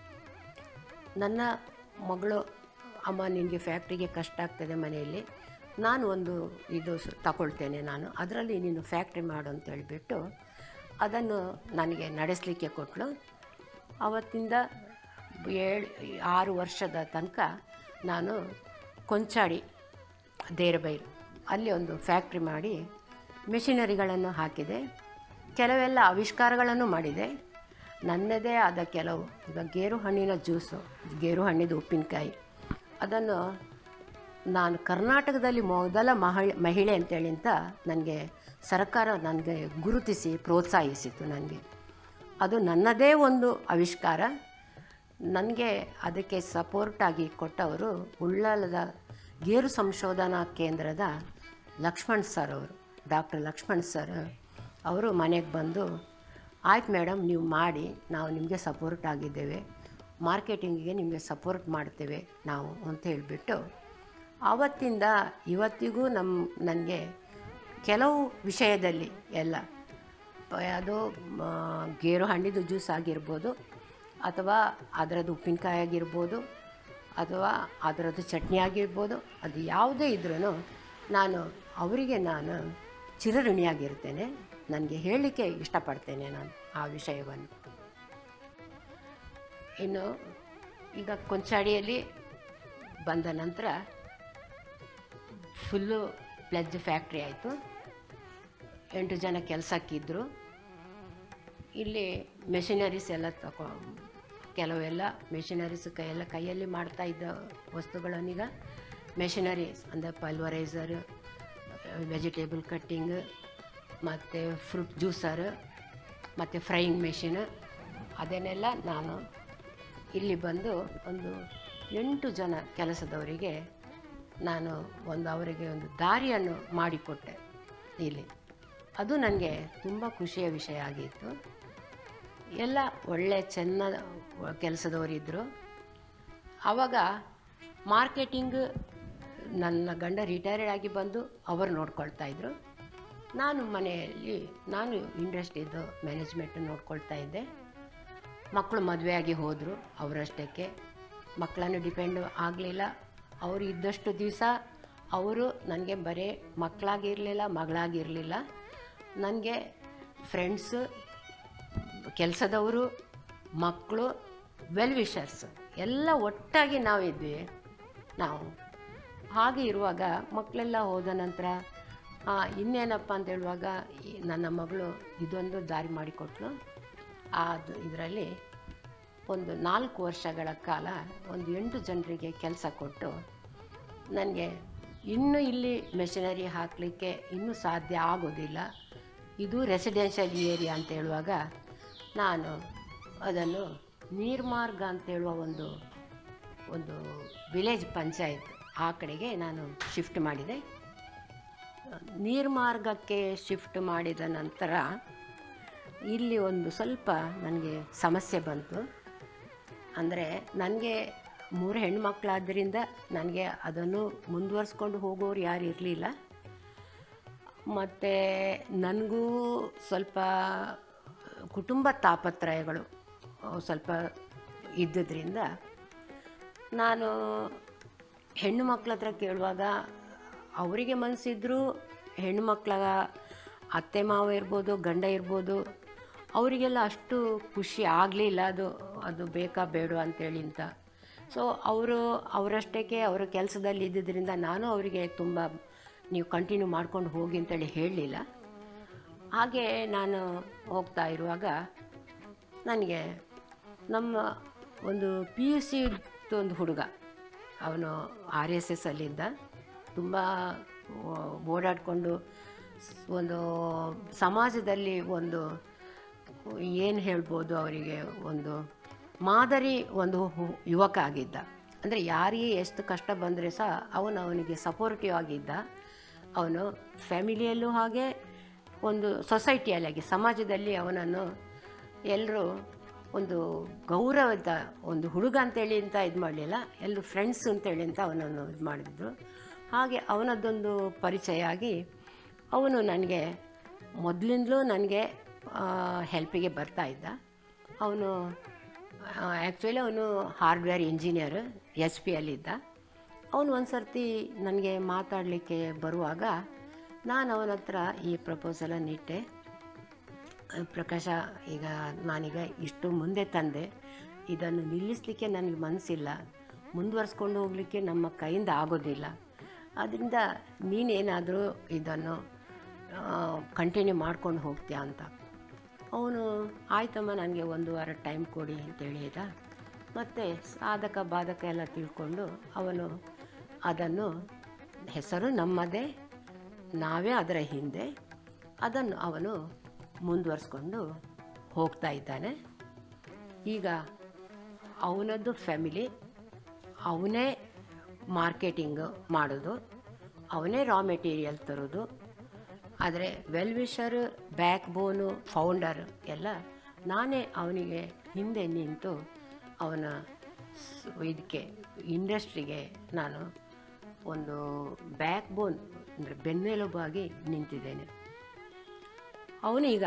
ನನ್ನ ಮಗಳು ಅಮ್ಮ ನಿನಗೆ ಫ್ಯಾಕ್ಟ್ರಿಗೆ ಕಷ್ಟ ಆಗ್ತದೆ ಮನೆಯಲ್ಲಿ ನಾನು ಒಂದು ಇದು ಸ- ತಗೊಳ್ತೇನೆ ನಾನು ಅದರಲ್ಲಿ ನೀನು ಫ್ಯಾಕ್ಟ್ರಿ ಮಾಡು ಅಂತ ಹೇಳಿಬಿಟ್ಟು ಅದನ್ನು ನನಗೆ ನಡೆಸಲಿಕ್ಕೆ ಕೊಟ್ಟಳು ಆವತ್ತಿಂದ ಏಳು ಆರು ವರ್ಷದ ತನಕ ನಾನು ಕೊಂಚಾಡಿ ದೇರಬೈಲು ಅಲ್ಲಿ ಒಂದು ಫ್ಯಾಕ್ಟ್ರಿ ಮಾಡಿ ಮೆಷಿನರಿಗಳನ್ನು ಹಾಕಿದೆ ಕೆಲವೆಲ್ಲ ಆವಿಷ್ಕಾರಗಳನ್ನು ಮಾಡಿದೆ ನನ್ನದೇ ಆದ ಕೆಲವು ಈಗ ಗೇರು ಹಣ್ಣಿನ ಜ್ಯೂಸು ಗೇರು ಹಣ್ಣಿದ ಉಪ್ಪಿನಕಾಯಿ ಅದನ್ನು ನಾನು ಕರ್ನಾಟಕದಲ್ಲಿ ಮೊದಲ ಮಹಿಳೆ ಮಹಿಳೆ ಅಂತೇಳಿ ಅಂತ ನನಗೆ ಸರ್ಕಾರ ನನಗೆ ಗುರುತಿಸಿ ಪ್ರೋತ್ಸಾಹಿಸಿತು ನನಗೆ ಅದು ನನ್ನದೇ ಒಂದು ಆವಿಷ್ಕಾರ ನನಗೆ ಅದಕ್ಕೆ ಸಪೋರ್ಟಾಗಿ ಕೊಟ್ಟವರು ಉಳ್ಳಾಲದ ಗೇರು ಸಂಶೋಧನಾ ಕೇಂದ್ರದ ಲಕ್ಷ್ಮಣ್ ಸರ್ ಅವರು ಡಾಕ್ಟರ್ ಲಕ್ಷ್ಮಣ್ ಸರ್ ಅವರು ಮನೆಗೆ ಬಂದು ಆಯ್ತು ಮೇಡಮ್ ನೀವು ಮಾಡಿ ನಾವು ನಿಮಗೆ ಸಪೋರ್ಟ್ ಆಗಿದ್ದೇವೆ ಮಾರ್ಕೆಟಿಂಗಿಗೆ ನಿಮಗೆ ಸಪೋರ್ಟ್ ಮಾಡ್ತೇವೆ ನಾವು ಅಂತ ಹೇಳಿಬಿಟ್ಟು ಆವತ್ತಿಂದ ಇವತ್ತಿಗೂ ನಮ್ಮ ನನಗೆ ಕೆಲವು ವಿಷಯದಲ್ಲಿ ಎಲ್ಲ ಪ- ಅದು ಮ, ಗೇರು ಹಣ್ಣಿದು ಜ್ಯೂಸ್ ಆಗಿರ್ಬೋದು ಅಥವಾ ಅದರದ್ದು ಉಪ್ಪಿನಕಾಯಿ ಆಗಿರ್ಬೋದು ಅಥವಾ ಅದರದ್ದು ಚಟ್ನಿ ಆಗಿರ್ಬೋದು ಅದು ಯಾವುದೇ ಇದ್ರೂ ನಾನು ಅವರಿಗೆ ನಾನು ಚಿರಋಣಿಯಾಗಿರ್ತೇನೆ ನನಗೆ ಹೇಳಲಿಕ್ಕೆ ಇಷ್ಟಪಡ್ತೇನೆ ನಾನು ಆ ವಿಷಯವನ್ನು ಇನ್ನು ಈಗ ಕೊಂಚಾಡಿಯಲ್ಲಿ ಬಂದ ನಂತರ ಫುಲ್ಲು ಪ್ಲಜ್ ಫ್ಯಾಕ್ಟ್ರಿ ಆಯಿತು ಎಂಟು ಜನ ಕೆಲಸಕ್ಕಿದ್ದರು ಇಲ್ಲಿ ಮೆಷಿನರೀಸ್ ಎಲ್ಲ ತಗೊ ಕೆಲವೆಲ್ಲ ಮೆಷಿನರೀಸ್ ಕೈಯೆಲ್ಲ ಕೈಯಲ್ಲಿ ಮಾಡ್ತಾ ಇದ್ದ ವಸ್ತುಗಳನ್ನೀಗ ಮೆಷಿನರೀಸ್ ಅಂದರೆ ಪಲ್ವರೈಸರ್ ವೆಜಿಟೇಬಲ್ ಕಟ್ಟಿಂಗ್ ಮತ್ತು ಫ್ರೂಟ್ ಜ್ಯೂಸರ್ ಮತ್ತು ಫ್ರೈಯಿಂಗ್ ಮೆಷಿನ್ ಅದನ್ನೆಲ್ಲ ನಾನು ಇಲ್ಲಿ ಬಂದು ಒಂದು ಎಂಟು ಜನ ಕೆಲಸದವರಿಗೆ ನಾನು ಒಂದು ಅವರಿಗೆ ಒಂದು ದಾರಿಯನ್ನು ಮಾಡಿಕೊಟ್ಟೆ ಇಲ್ಲಿ ಅದು ನನಗೆ ತುಂಬ ಖುಷಿಯ ವಿಷಯ ಆಗಿತ್ತು ಎಲ್ಲ ಒಳ್ಳೆ ಚೆನ್ನ ಕೆಲಸದವರಿದ್ದರು ಆವಾಗ ಮಾರ್ಕೆಟಿಂಗ್ ನನ್ನ ಗಂಡ ರಿಟೈರ್ಡ್ ಆಗಿ ಬಂದು ಅವರು ನೋಡ್ಕೊಳ್ತಾ ಇದ್ದರು ನಾನು ಮನೆಯಲ್ಲಿ ನಾನು ಇಂಡಸ್ಟ್ರಿದು ಮ್ಯಾನೇಜ್ಮೆಂಟ್ ನೋಡ್ಕೊಳ್ತಾ ಇದ್ದೆ ಮಕ್ಕಳು ಮದುವೆಯಾಗಿ ಹೋದರು ಅವರಷ್ಟಕ್ಕೆ ಮಕ್ಕಳನ್ನು ಡಿಪೆಂಡ್ ಆಗಲಿಲ್ಲ ಅವರು ಇದ್ದಷ್ಟು ದಿವಸ ಅವರು ನನಗೆ ಬರೀ ಮಕ್ಕಳಾಗಿರಲಿಲ್ಲ ಮಗಳಾಗಿರಲಿಲ್ಲ ನನಗೆ ಫ್ರೆಂಡ್ಸು ಕೆಲಸದವರು ಮಕ್ಕಳು ವೆಲ್ ವಿಷರ್ಸ್ ಎಲ್ಲ ಒಟ್ಟಾಗಿ ನಾವಿದ್ವಿ ನಾವು ಹಾಗೆ ಇರುವಾಗ ಮಕ್ಕಳೆಲ್ಲ ಹೋದ ನಂತರ ಆ, ಇನ್ನೇನಪ್ಪ ಅಂತ ಹೇಳುವಾಗ ಈ ನನ್ನ ಮಗಳು ಇದೊಂದು ದಾರಿ ಮಾಡಿಕೊಟ್ಲು ಅದು ಇದರಲ್ಲಿ ಒಂದು ನಾಲ್ಕು ವರ್ಷಗಳ ಕಾಲ ಒಂದು ಎಂಟು ಜನರಿಗೆ ಕೆಲಸ ಕೊಟ್ಟು ನನಗೆ ಇನ್ನೂ ಇಲ್ಲಿ ಮೆಷಿನರಿ ಹಾಕಲಿಕ್ಕೆ ಇನ್ನೂ ಸಾಧ್ಯ ಆಗೋದಿಲ್ಲ ಇದು ರೆಸಿಡೆನ್ಷಿಯಲ್ ಏರಿಯಾ ಅಂತ ಹೇಳುವಾಗ ನಾನು ಅದನ್ನು ನೀರ್ಮಾರ್ಗ ಅಂತ ಹೇಳುವ ಒಂದು ಒಂದು ವಿಲೇಜ್ ಪಂಚಾಯತ್ ಆ ಕಡೆಗೆ ನಾನು ಶಿಫ್ಟ್ ಮಾಡಿದೆ ನೀರ್ಮಾರ್ಗಕ್ಕೆ ಶಿಫ್ಟ್ ಮಾಡಿದ ನಂತರ ಇಲ್ಲಿ ಒಂದು ಸ್ವಲ್ಪ ನನಗೆ ಸಮಸ್ಯೆ ಬಂತು ಅಂದರೆ ನನಗೆ ಮೂರು ಹೆಣ್ಮಕ್ಳಾದ್ದರಿಂದ ನನಗೆ ಅದನ್ನು ಮುಂದುವರಿಸ್ಕೊಂಡು ಹೋಗೋರು ಯಾರು ಇರಲಿಲ್ಲ ಮತ್ತು ನನಗೂ ಸ್ವಲ್ಪ ಕುಟುಂಬ ತಾಪತ್ರಯಗಳು ಅವು ಸ್ವಲ್ಪ ಇದ್ದದ್ರಿಂದ ನಾನು ಹೆಣ್ಣು ಮಕ್ಳ ಹತ್ರ ಕೇಳುವಾಗ ಅವರಿಗೆ ಮನಸ್ಸಿದ್ರು ಹೆಣ್ಣು ಮಕ್ಕಳ ಅತ್ತೆ ಮಾವ ಇರ್ಬೋದು ಗಂಡ ಇರ್ಬೋದು ಅವರಿಗೆಲ್ಲ ಅಷ್ಟು ಖುಷಿ ಆಗಲಿಲ್ಲ ಅದು ಅದು ಬೇಕಾ ಬೇಡ ಅಂತೇಳಿ ಅಂತ ಸೊ ಅವರು ಅವರಷ್ಟಕ್ಕೆ ಅವರ ಕೆಲಸದಲ್ಲಿ ಇದ್ದಿದ್ದರಿಂದ ನಾನು ಅವರಿಗೆ ತುಂಬ ನೀವು ಕಂಟಿನ್ಯೂ ಮಾಡ್ಕೊಂಡು ಹೋಗಿ ಅಂತೇಳಿ ಹೇಳಲಿಲ್ಲ ಹಾಗೆ ನಾನು ಹೋಗ್ತಾ ಇರುವಾಗ ನನಗೆ ನಮ್ಮ ಒಂದು ಪಿ ಯು ಸಿ ಒಂದು ಹುಡುಗ ಅವನು ಆರ್ ಎಸ್ ಎಸ್ ಅಲ್ಲಿದ್ದ ತುಂಬ ಓಡಾಡಿಕೊಂಡು ಒಂದು ಸಮಾಜದಲ್ಲಿ ಒಂದು ಏನು ಹೇಳ್ಬೋದು ಅವರಿಗೆ ಒಂದು ಮಾದರಿ ಒಂದು ಹು- ಯುವಕ ಆಗಿದ್ದ ಅಂದರೆ ಯಾರಿಗೆ ಎಷ್ಟು ಕಷ್ಟ ಬಂದರೆ ಸಹ ಅವನು ಅವನಿಗೆ ಸಪೋರ್ಟಿವ್ ಆಗಿದ್ದ ಅವನು ಫ್ಯಾಮಿಲಿಯಲ್ಲೂ ಹಾಗೆ ಒಂದು ಸೊಸೈಟಿಯಲ್ಲಿ ಹಾಗೆ ಸಮಾಜದಲ್ಲಿ ಅವನನ್ನು ಎಲ್ಲರೂ ಒಂದು ಗೌರವದ ಒಂದು ಹುಡುಗ ಅಂತೇಳಿ ಅಂತ ಇದು ಮಾಡಲಿಲ್ಲ ಎಲ್ಲರೂ ಫ್ರೆಂಡ್ಸ್ ಅಂತೇಳಿ ಅಂತ ಅವನನ್ನು ಇದು ಮಾಡಿದ್ರು ಹಾಗೆ ಅವನದ್ದೊಂದು ಪರಿಚಯ ಆಗಿ ಅವನು ನನಗೆ ಮೊದಲಿಂದಲೂ ನನಗೆ ಹೆಲ್ಪಿಗೆ ಬರ್ತಾ ಇದ್ದ ಅವನು ಆ್ಯಕ್ಚುಲಿ ಅವನು ಹಾರ್ಡ್ವೇರ್ ಇಂಜಿನಿಯರ್ ಎಚ್ ಪಿ ಅಲ್ಲಿದ್ದ ಅವನು ಒಂದು ಸರ್ತಿ ನನಗೆ ಮಾತಾಡಲಿಕ್ಕೆ ಬರುವಾಗ ನಾನು ಅವನ ಹತ್ರ ಈ ಪ್ರಪೋಸಲನ್ನು ಇಟ್ಟೆ ಪ್ರಕಾಶ ಈಗ ನಾನೀಗ ಇಷ್ಟು ಮುಂದೆ ತಂದೆ ಇದನ್ನು ನಿಲ್ಲಿಸಲಿಕ್ಕೆ ನನಗೆ ಮನಸ್ಸಿಲ್ಲ ಮುಂದುವರ್ಸ್ಕೊಂಡು ಹೋಗಲಿಕ್ಕೆ ನಮ್ಮ ಕೈಯಿಂದ ಆಗೋದಿಲ್ಲ ಅದರಿಂದ ನೀನೇನಾದರೂ ಇದನ್ನು ಕಂಟಿನ್ಯೂ ಮಾಡ್ಕೊಂಡು ಹೋಗ್ತೀಯಾ ಅಂತ ಅವನು ಆಯ್ತಮ್ಮ ನನಗೆ ಒಂದು ವಾರ ಟೈಮ್ ಕೊಡಿ ಅಂತ ಹೇಳಿದ ಮತ್ತು ಸಾಧಕ ಬಾಧಕ ಎಲ್ಲ ತಿಳ್ಕೊಂಡು ಅವನು ಅದನ್ನು ಹೆಸರು ನಮ್ಮದೇ ನಾವೇ ಅದರ ಹಿಂದೆ ಅದನ್ನು ಅವನು ಮುಂದುವರಿಸ್ಕೊಂಡು ಹೋಗ್ತಾ ಇದ್ದಾನೆ ಈಗ ಅವನದ್ದು ಫ್ಯಾಮಿಲಿ ಅವನೇ ಮಾರ್ಕೆಟಿಂಗ್ ಮಾಡೋದು ಅವನೇ ರಾ ಮೆಟೀರಿಯಲ್ ತರೋದು ಆದರೆ well wisher backbone founder ಎಲ್ಲ ನಾನೇ ಅವನಿಗೆ ಹಿಂದೆ ನಿಂತು ಅವನ ಸ್- ಇದಕ್ಕೆ ಇಂಡಸ್ಟ್ರಿಗೆ ನಾನು ಒಂದು ಬ್ಯಾಕ್ ಬೋನ್ ಅಂದರೆ ಬೆನ್ನೆಲುಬಾಗಿ ನಿಂತಿದ್ದೇನೆ ಅವನೀಗ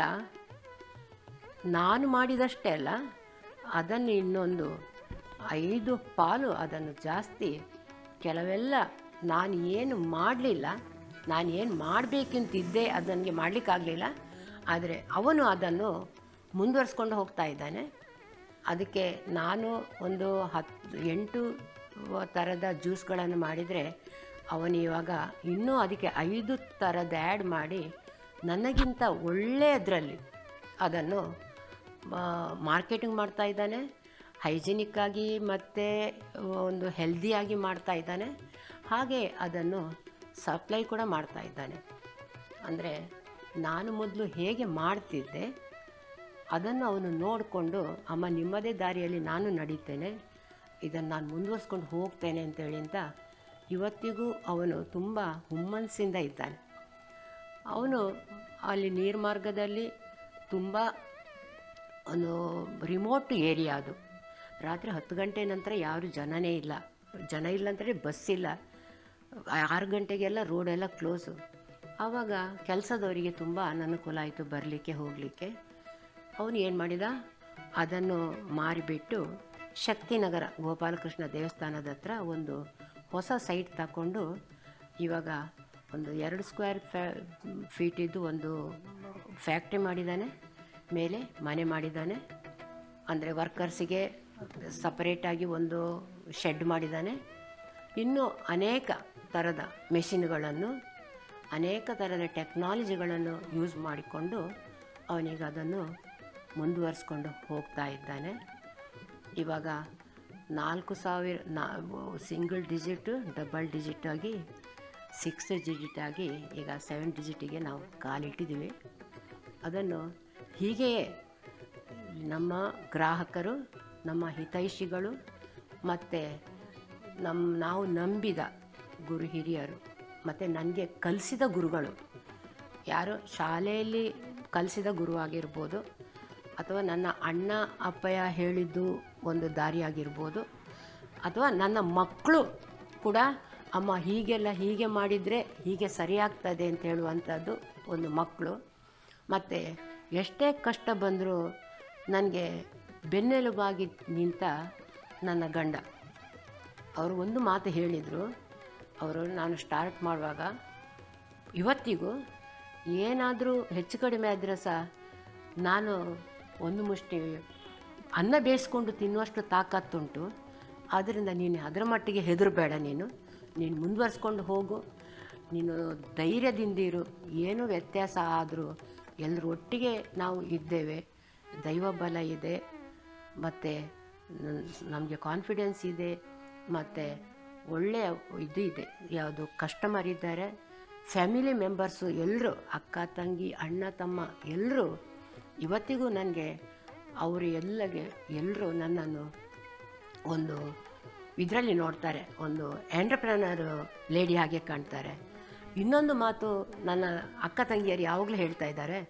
ನಾನು ಮಾಡಿದಷ್ಟೇ ಅಲ್ಲ ಅದನ್ನು ಇನ್ನೊಂದು ಐದು ಪಾಲು ಅದನ್ನು ಜಾಸ್ತಿ ಕೆಲವೆಲ್ಲ ನಾನು ಏನು ಮಾಡಲಿಲ್ಲ ನಾನು ಏನು ಮಾಡಬೇಕಂತಿದ್ದೆ ಅದು ನನಗೆ ಮಾಡಲಿಕ್ಕಾಗಲಿಲ್ಲ ಆದರೆ ಅವನು ಅದನ್ನು ಮುಂದುವರಿಸ್ಕೊಂಡು ಹೋಗ್ತಾ ಇದ್ದಾನೆ ಅದಕ್ಕೆ ನಾನು ಒಂದು ಹತ್ತು ಎಂಟು ಥರದ ಜ್ಯೂಸ್ಗಳನ್ನು ಮಾಡಿದರೆ ಅವನು ಇವಾಗ ಇನ್ನೂ ಅದಕ್ಕೆ ಐದು ಥರದ ಆ್ಯಡ್ ಮಾಡಿ ನನಗಿಂತ ಒಳ್ಳೆಯದರಲ್ಲಿ ಅದನ್ನು ಮಾರ್ಕೆಟಿಂಗ್ ಮಾಡ್ತಾ ಇದ್ದಾನೆ ಹೈಜಿನಿಕ್ಕಾಗಿ ಮತ್ತು ಒಂದು ಹೆಲ್ದಿಯಾಗಿ ಮಾಡ್ತಾ ಇದ್ದಾನೆ ಹಾಗೆ ಅದನ್ನು ಸಪ್ಲೈ ಕೂಡ ಮಾಡ್ತಾ ಇದ್ದಾನೆ ಅಂದರೆ ನಾನು ಮೊದಲು ಹೇಗೆ ಮಾಡ್ತಿದ್ದೆ ಅದನ್ನು ಅವನು ನೋಡಿಕೊಂಡು ಅಮ್ಮ ನಿಮ್ಮದೇ ದಾರಿಯಲ್ಲಿ ನಾನು ನಡೀತೇನೆ ಇದನ್ನು ನಾನು ಮುಂದುವರ್ಸ್ಕೊಂಡು ಹೋಗ್ತೇನೆ ಅಂತೇಳಿ ಅಂತ ಇವತ್ತಿಗೂ ಅವನು ತುಂಬ ಹುಮ್ಮನಸ್ಸಿಂದ ಇದ್ದಾನೆ ಅವನು ಅಲ್ಲಿ ನೀರ್ಮಾರ್ಗದಲ್ಲಿ ತುಂಬ ಒಂದು ರಿಮೋಟ್ ಏರಿಯಾ ಅದು ರಾತ್ರಿ ಹತ್ತು ಗಂಟೆ ನಂತರ ಯಾರು ಜನನೇ ಇಲ್ಲ ಜನ ಇಲ್ಲ ಅಂದರೆ ಬಸ್ ಇಲ್ಲ ಆರು ಗಂಟೆಗೆಲ್ಲ ರೋಡೆಲ್ಲ ಕ್ಲೋಸು ಆವಾಗ ಕೆಲಸದವರಿಗೆ ತುಂಬ ಅನನುಕೂಲ ಆಯಿತು ಬರಲಿಕ್ಕೆ ಹೋಗಲಿಕ್ಕೆ ಅವನು ಏನು ಮಾಡಿದ ಅದನ್ನು ಮಾರಿಬಿಟ್ಟು ಶಕ್ತಿನಗರ ಗೋಪಾಲಕೃಷ್ಣ ದೇವಸ್ಥಾನದ ಹತ್ರ ಒಂದು ಹೊಸ ಸೈಟ್ ತಗೊಂಡು ಇವಾಗ ಒಂದು ಎರಡು ಸ್ಕ್ವೇರ್ ಫ್ಯಾ ಫೀಟಿದ್ದು ಒಂದು ಫ್ಯಾಕ್ಟ್ರಿ ಮಾಡಿದ್ದಾನೆ ಮೇಲೆ ಮನೆ ಮಾಡಿದ್ದಾನೆ ಅಂದರೆ ವರ್ಕರ್ಸಿಗೆ ಸಪರೇಟಾಗಿ ಒಂದು ಶೆಡ್ ಮಾಡಿದ್ದಾನೆ ಇನ್ನೂ ಅನೇಕ ಥರದ ಮೆಷಿನ್ಗಳನ್ನು ಅನೇಕ ಥರದ ಟೆಕ್ನಾಲಜಿಗಳನ್ನು ಯೂಸ್ ಮಾಡಿಕೊಂಡು ಅವನಿಗೆ ಅದನ್ನು ಮುಂದುವರಿಸ್ಕೊಂಡು ಹೋಗ್ತಾ ಇದ್ದಾನೆ ಇವಾಗ ನಾಲ್ಕು ಸಾವಿರ ನಾ ಸಿಂಗಲ್ ಡಿಜಿಟು ಡಬಲ್ ಡಿಜಿಟ್ ಆಗಿ ಸಿಕ್ಸ್ ಡಿಜಿಟ್ ಆಗಿ ಈಗ ಸೆವೆನ್ ಡಿಜಿಟಿಗೆ ನಾವು ಕಾಲಿಟ್ಟಿದ್ದೀವಿ ಅದನ್ನು ಹೀಗೆಯೇ ನಮ್ಮ ಗ್ರಾಹಕರು ನಮ್ಮ ಹಿತೈಷಿಗಳು ಮತ್ತು ನಮ್ಮ ನಾವು ನಂಬಿದ ಗುರು ಹಿರಿಯರು ಮತ್ತು ನನಗೆ ಕಲಿಸಿದ ಗುರುಗಳು ಯಾರು ಶಾಲೆಯಲ್ಲಿ ಕಲಿಸಿದ ಗುರು ಆಗಿರ್ಬೋದು ಅಥವಾ ನನ್ನ ಅಣ್ಣ ಅಪ್ಪಯ್ಯ ಹೇಳಿದ್ದು ಒಂದು ದಾರಿಯಾಗಿರ್ಬೋದು ಅಥವಾ ನನ್ನ ಮಕ್ಕಳು ಕೂಡ ಅಮ್ಮ ಹೀಗೆಲ್ಲ ಹೀಗೆ ಮಾಡಿದರೆ ಹೀಗೆ ಸರಿಯಾಗ್ತದೆ ಅಂತ ಹೇಳುವಂಥದ್ದು ಒಂದು ಮಕ್ಕಳು ಮತ್ತು ಎಷ್ಟೇ ಕಷ್ಟ ಬಂದರೂ ನನಗೆ ಬೆನ್ನೆಲುಬಾಗಿ ನಿಂತ ನನ್ನ ಗಂಡ ಅವರು ಒಂದು ಮಾತು ಹೇಳಿದರು ಅವರು ನಾನು ಸ್ಟಾರ್ಟ್ ಮಾಡುವಾಗ ಇವತ್ತಿಗೂ ಏನಾದರೂ ಹೆಚ್ಚು ಕಡಿಮೆ ಆದರೆ ಸಹ ನಾನು ಒಂದು ಮುಷ್ಟಿ ಅನ್ನ ಬೇಯಿಸ್ಕೊಂಡು ತಿನ್ನುವಷ್ಟು ತಾಕತ್ತುಂಟು ಆದ್ದರಿಂದ ನೀನು ಅದರ ಮಟ್ಟಿಗೆ ಹೆದರಬೇಡ ನೀನು ನೀನು ಮುಂದುವರ್ಸ್ಕೊಂಡು ಹೋಗು ನೀನು ಧೈರ್ಯದಿಂದಿರು ಏನು ವ್ಯತ್ಯಾಸ ಆದರೂ ಎಲ್ಲರೂ ಒಟ್ಟಿಗೆ ನಾವು ಇದ್ದೇವೆ ದೈವ ಬಲ ಇದೆ ಮತ್ತು ನಮಗೆ ಕಾನ್ಫಿಡೆನ್ಸ್ ಇದೆ ಮತ್ತು ಒಳ್ಳೆಯ ಇದು ಇದೆ ಯಾವುದು ಕಸ್ಟಮರ್ ಇದ್ದಾರೆ ಫ್ಯಾಮಿಲಿ ಮೆಂಬರ್ಸು ಎಲ್ಲರೂ ಅಕ್ಕ ತಂಗಿ ಅಣ್ಣ ತಮ್ಮ ಎಲ್ಲರೂ ಇವತ್ತಿಗೂ ನನಗೆ ಅವರು ಎಲ್ಲಗೆ ಎಲ್ಲರೂ ನನ್ನನ್ನು ಒಂದು ಇದರಲ್ಲಿ ನೋಡ್ತಾರೆ ಒಂದು ಎಂಟರ್ಪ್ರನರ್ ಲೇಡಿ ಹಾಗೆ ಕಾಣ್ತಾರೆ ಇನ್ನೊಂದು ಮಾತು ನನ್ನ ಅಕ್ಕ ತಂಗಿಯರು ಯಾವಾಗಲೂ ಹೇಳ್ತಾ ಇದ್ದಾರೆ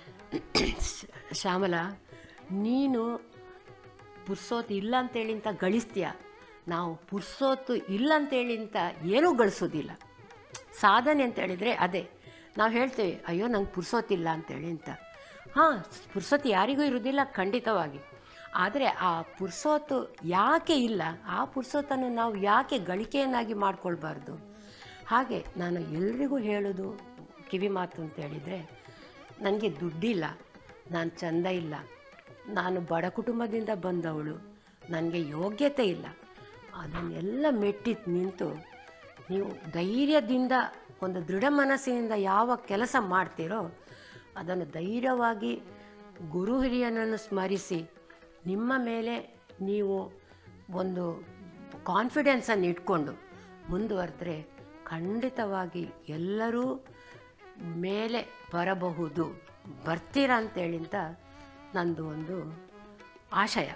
ಶ್ಯಾಮಲ ನೀನು ಪುರ್ಸೋತು ಇಲ್ಲ ಅಂತೇಳಿ ಅಂತ ಗಳಿಸ್ತೀಯ ನಾವು ಪುರ್ಸೋತು ಇಲ್ಲ ಅಂತೇಳಿ ಅಂತ ಏನೂ ಗಳಿಸೋದಿಲ್ಲ ಸಾಧನೆ ಅಂತ ಹೇಳಿದರೆ ಅದೇ ನಾವು ಹೇಳ್ತೇವೆ ಅಯ್ಯೋ ನಂಗೆ ಪುರ್ಸೋತಿಲ್ಲ ಅಂತೇಳಿ ಅಂತ ಹಾಂ ಪುರ್ಸೋತು ಯಾರಿಗೂ ಇರೋದಿಲ್ಲ ಖಂಡಿತವಾಗಿ ಆದರೆ ಆ ಪುರ್ಸೋತು ಯಾಕೆ ಇಲ್ಲ ಆ ಪುರ್ಸೋತನ್ನು ನಾವು ಯಾಕೆ ಗಳಿಕೆಯನ್ನಾಗಿ ಮಾಡ್ಕೊಳ್ಬಾರ್ದು ಹಾಗೆ ನಾನು ಎಲ್ರಿಗೂ ಹೇಳೋದು ಕಿವಿ ಮಾತು ಅಂತ ಹೇಳಿದರೆ ನನಗೆ ದುಡ್ಡಿಲ್ಲ ನಾನು ಚಂದ ಇಲ್ಲ ನಾನು ಬಡ ಕುಟುಂಬದಿಂದ ಬಂದವಳು ನನಗೆ ಯೋಗ್ಯತೆ ಇಲ್ಲ ಅದನ್ನೆಲ್ಲ ಮೆಟ್ಟಿ ನಿಂತು ನೀವು ಧೈರ್ಯದಿಂದ ಒಂದು ದೃಢ ಮನಸ್ಸಿನಿಂದ ಯಾವ ಕೆಲಸ ಮಾಡ್ತೀರೋ ಅದನ್ನು ಧೈರ್ಯವಾಗಿ ಗುರು ಹಿರಿಯನನ್ನು ಸ್ಮರಿಸಿ ನಿಮ್ಮ ಮೇಲೆ ನೀವು ಒಂದು ಕಾನ್ಫಿಡೆನ್ಸನ್ನು ಇಟ್ಕೊಂಡು ಮುಂದುವರೆದ್ರೆ ಖಂಡಿತವಾಗಿ ಎಲ್ಲರೂ ಮೇಲೆ ಬರಬಹುದು ಬರ್ತೀರಾ ಅಂತೇಳಿ ಅಂತ ನಂದು ಒಂದು ಆಶಯ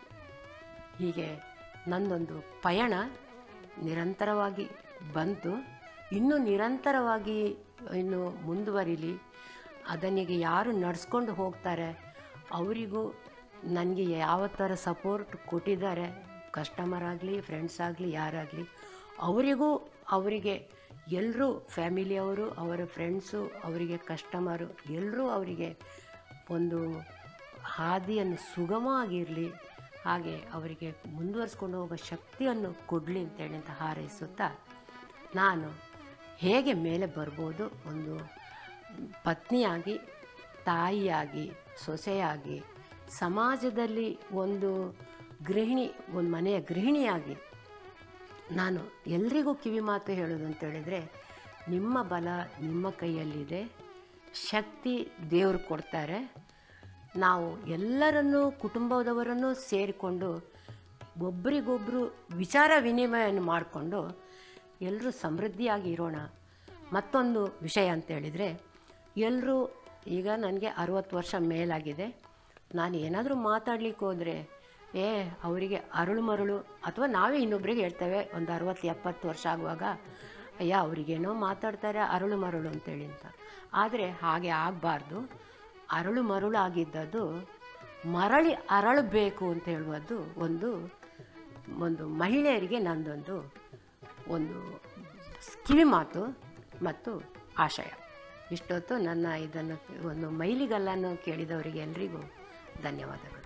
ಹೀಗೆ ನನ್ನೊಂದು ಪಯಣ ನಿರಂತರವಾಗಿ ಬಂತು ಇನ್ನೂ ನಿರಂತರವಾಗಿ ಇನ್ನು ಮುಂದುವರಿಲಿ ಅದನಿಗೆ ಯಾರು ನಡೆಸ್ಕೊಂಡು ಹೋಗ್ತಾರೆ ಅವರಿಗೂ ನನಗೆ ಯಾವ ಥರ ಸಪೋರ್ಟ್ ಕೊಟ್ಟಿದ್ದಾರೆ ಕಸ್ಟಮರ್ ಆಗಲಿ ಫ್ರೆಂಡ್ಸ್ ಆಗಲಿ ಯಾರಾಗಲಿ ಅವರಿಗೂ ಅವರಿಗೆ ಎಲ್ಲರೂ ಫ್ಯಾಮಿಲಿಯವರು ಅವರ ಫ್ರೆಂಡ್ಸು ಅವರಿಗೆ ಕಸ್ಟಮರು ಎಲ್ಲರೂ ಅವರಿಗೆ ಒಂದು ಹಾದಿಯನ್ನು ಸುಗಮವಾಗಿರಲಿ ಹಾಗೆ ಅವರಿಗೆ ಮುಂದುವರಿಸ್ಕೊಂಡು ಹೋಗೋ ಶಕ್ತಿಯನ್ನು ಕೊಡಲಿ ಅಂತೇಳಿ ಅಂತ ಹಾರೈಸುತ್ತಾ ನಾನು ಹೇಗೆ ಮೇಲೆ ಬರ್ಬೋದು ಒಂದು ಪತ್ನಿಯಾಗಿ ತಾಯಿಯಾಗಿ ಸೊಸೆಯಾಗಿ ಸಮಾಜದಲ್ಲಿ ಒಂದು ಗೃಹಿಣಿ ಒಂದು ಮನೆಯ ಗೃಹಿಣಿಯಾಗಿ ನಾನು ಎಲ್ರಿಗೂ ಕಿವಿ ಮಾತು ಹೇಳೋದು ಅಂತ ಹೇಳಿದರೆ ನಿಮ್ಮ ಬಲ ನಿಮ್ಮ ಕೈಯಲ್ಲಿದೆ ಶಕ್ತಿ ದೇವರು ಕೊಡ್ತಾರೆ ನಾವು ಎಲ್ಲರನ್ನೂ ಕುಟುಂಬದವರನ್ನು ಸೇರಿಕೊಂಡು ಒಬ್ಬರಿಗೊಬ್ಬರು ವಿಚಾರ ವಿನಿಮಯವನ್ನು ಮಾಡಿಕೊಂಡು ಎಲ್ಲರೂ ಸಮೃದ್ಧಿಯಾಗಿ ಇರೋಣ ಮತ್ತೊಂದು ವಿಷಯ ಅಂತ ಹೇಳಿದರೆ ಎಲ್ಲರೂ ಈಗ ನನಗೆ ಅರುವತ್ತು ವರ್ಷ ಮೇಲಾಗಿದೆ ನಾನು ಏನಾದರೂ ಮಾತಾಡ್ಲಿಕ್ಕೆ ಹೋದರೆ ಏ ಅವರಿಗೆ ಅರಳು ಮರಳು ಅಥವಾ ನಾವೇ ಇನ್ನೊಬ್ರಿಗೆ ಹೇಳ್ತೇವೆ ಒಂದು ಅರುವತ್ತು ಎಪ್ಪತ್ತು ವರ್ಷ ಆಗುವಾಗ ಅಯ್ಯ ಅವರಿಗೇನೋ ಮಾತಾಡ್ತಾರೆ ಅರಳು ಮರಳು ಅಂತೇಳಿ ಅಂತ ಆದರೆ ಹಾಗೆ ಆಗಬಾರ್ದು ಅರಳು ಮರಳು ಆಗಿದ್ದದ್ದು ಮರಳಿ ಅರಳಬೇಕು ಅಂತ ಹೇಳುವುದು ಒಂದು ಒಂದು ಮಹಿಳೆಯರಿಗೆ ನಂದೊಂದು ಒಂದು ಕಿವಿ ಮಾತು ಮತ್ತು ಆಶಯ ಇಷ್ಟೊತ್ತು ನನ್ನ ಇದನ್ನು ಒಂದು ಮೈಲಿಗಲ್ಲನ್ನು ಕೇಳಿದವರಿಗೆ ಎಲ್ರಿಗೂ ಧನ್ಯವಾದಗಳು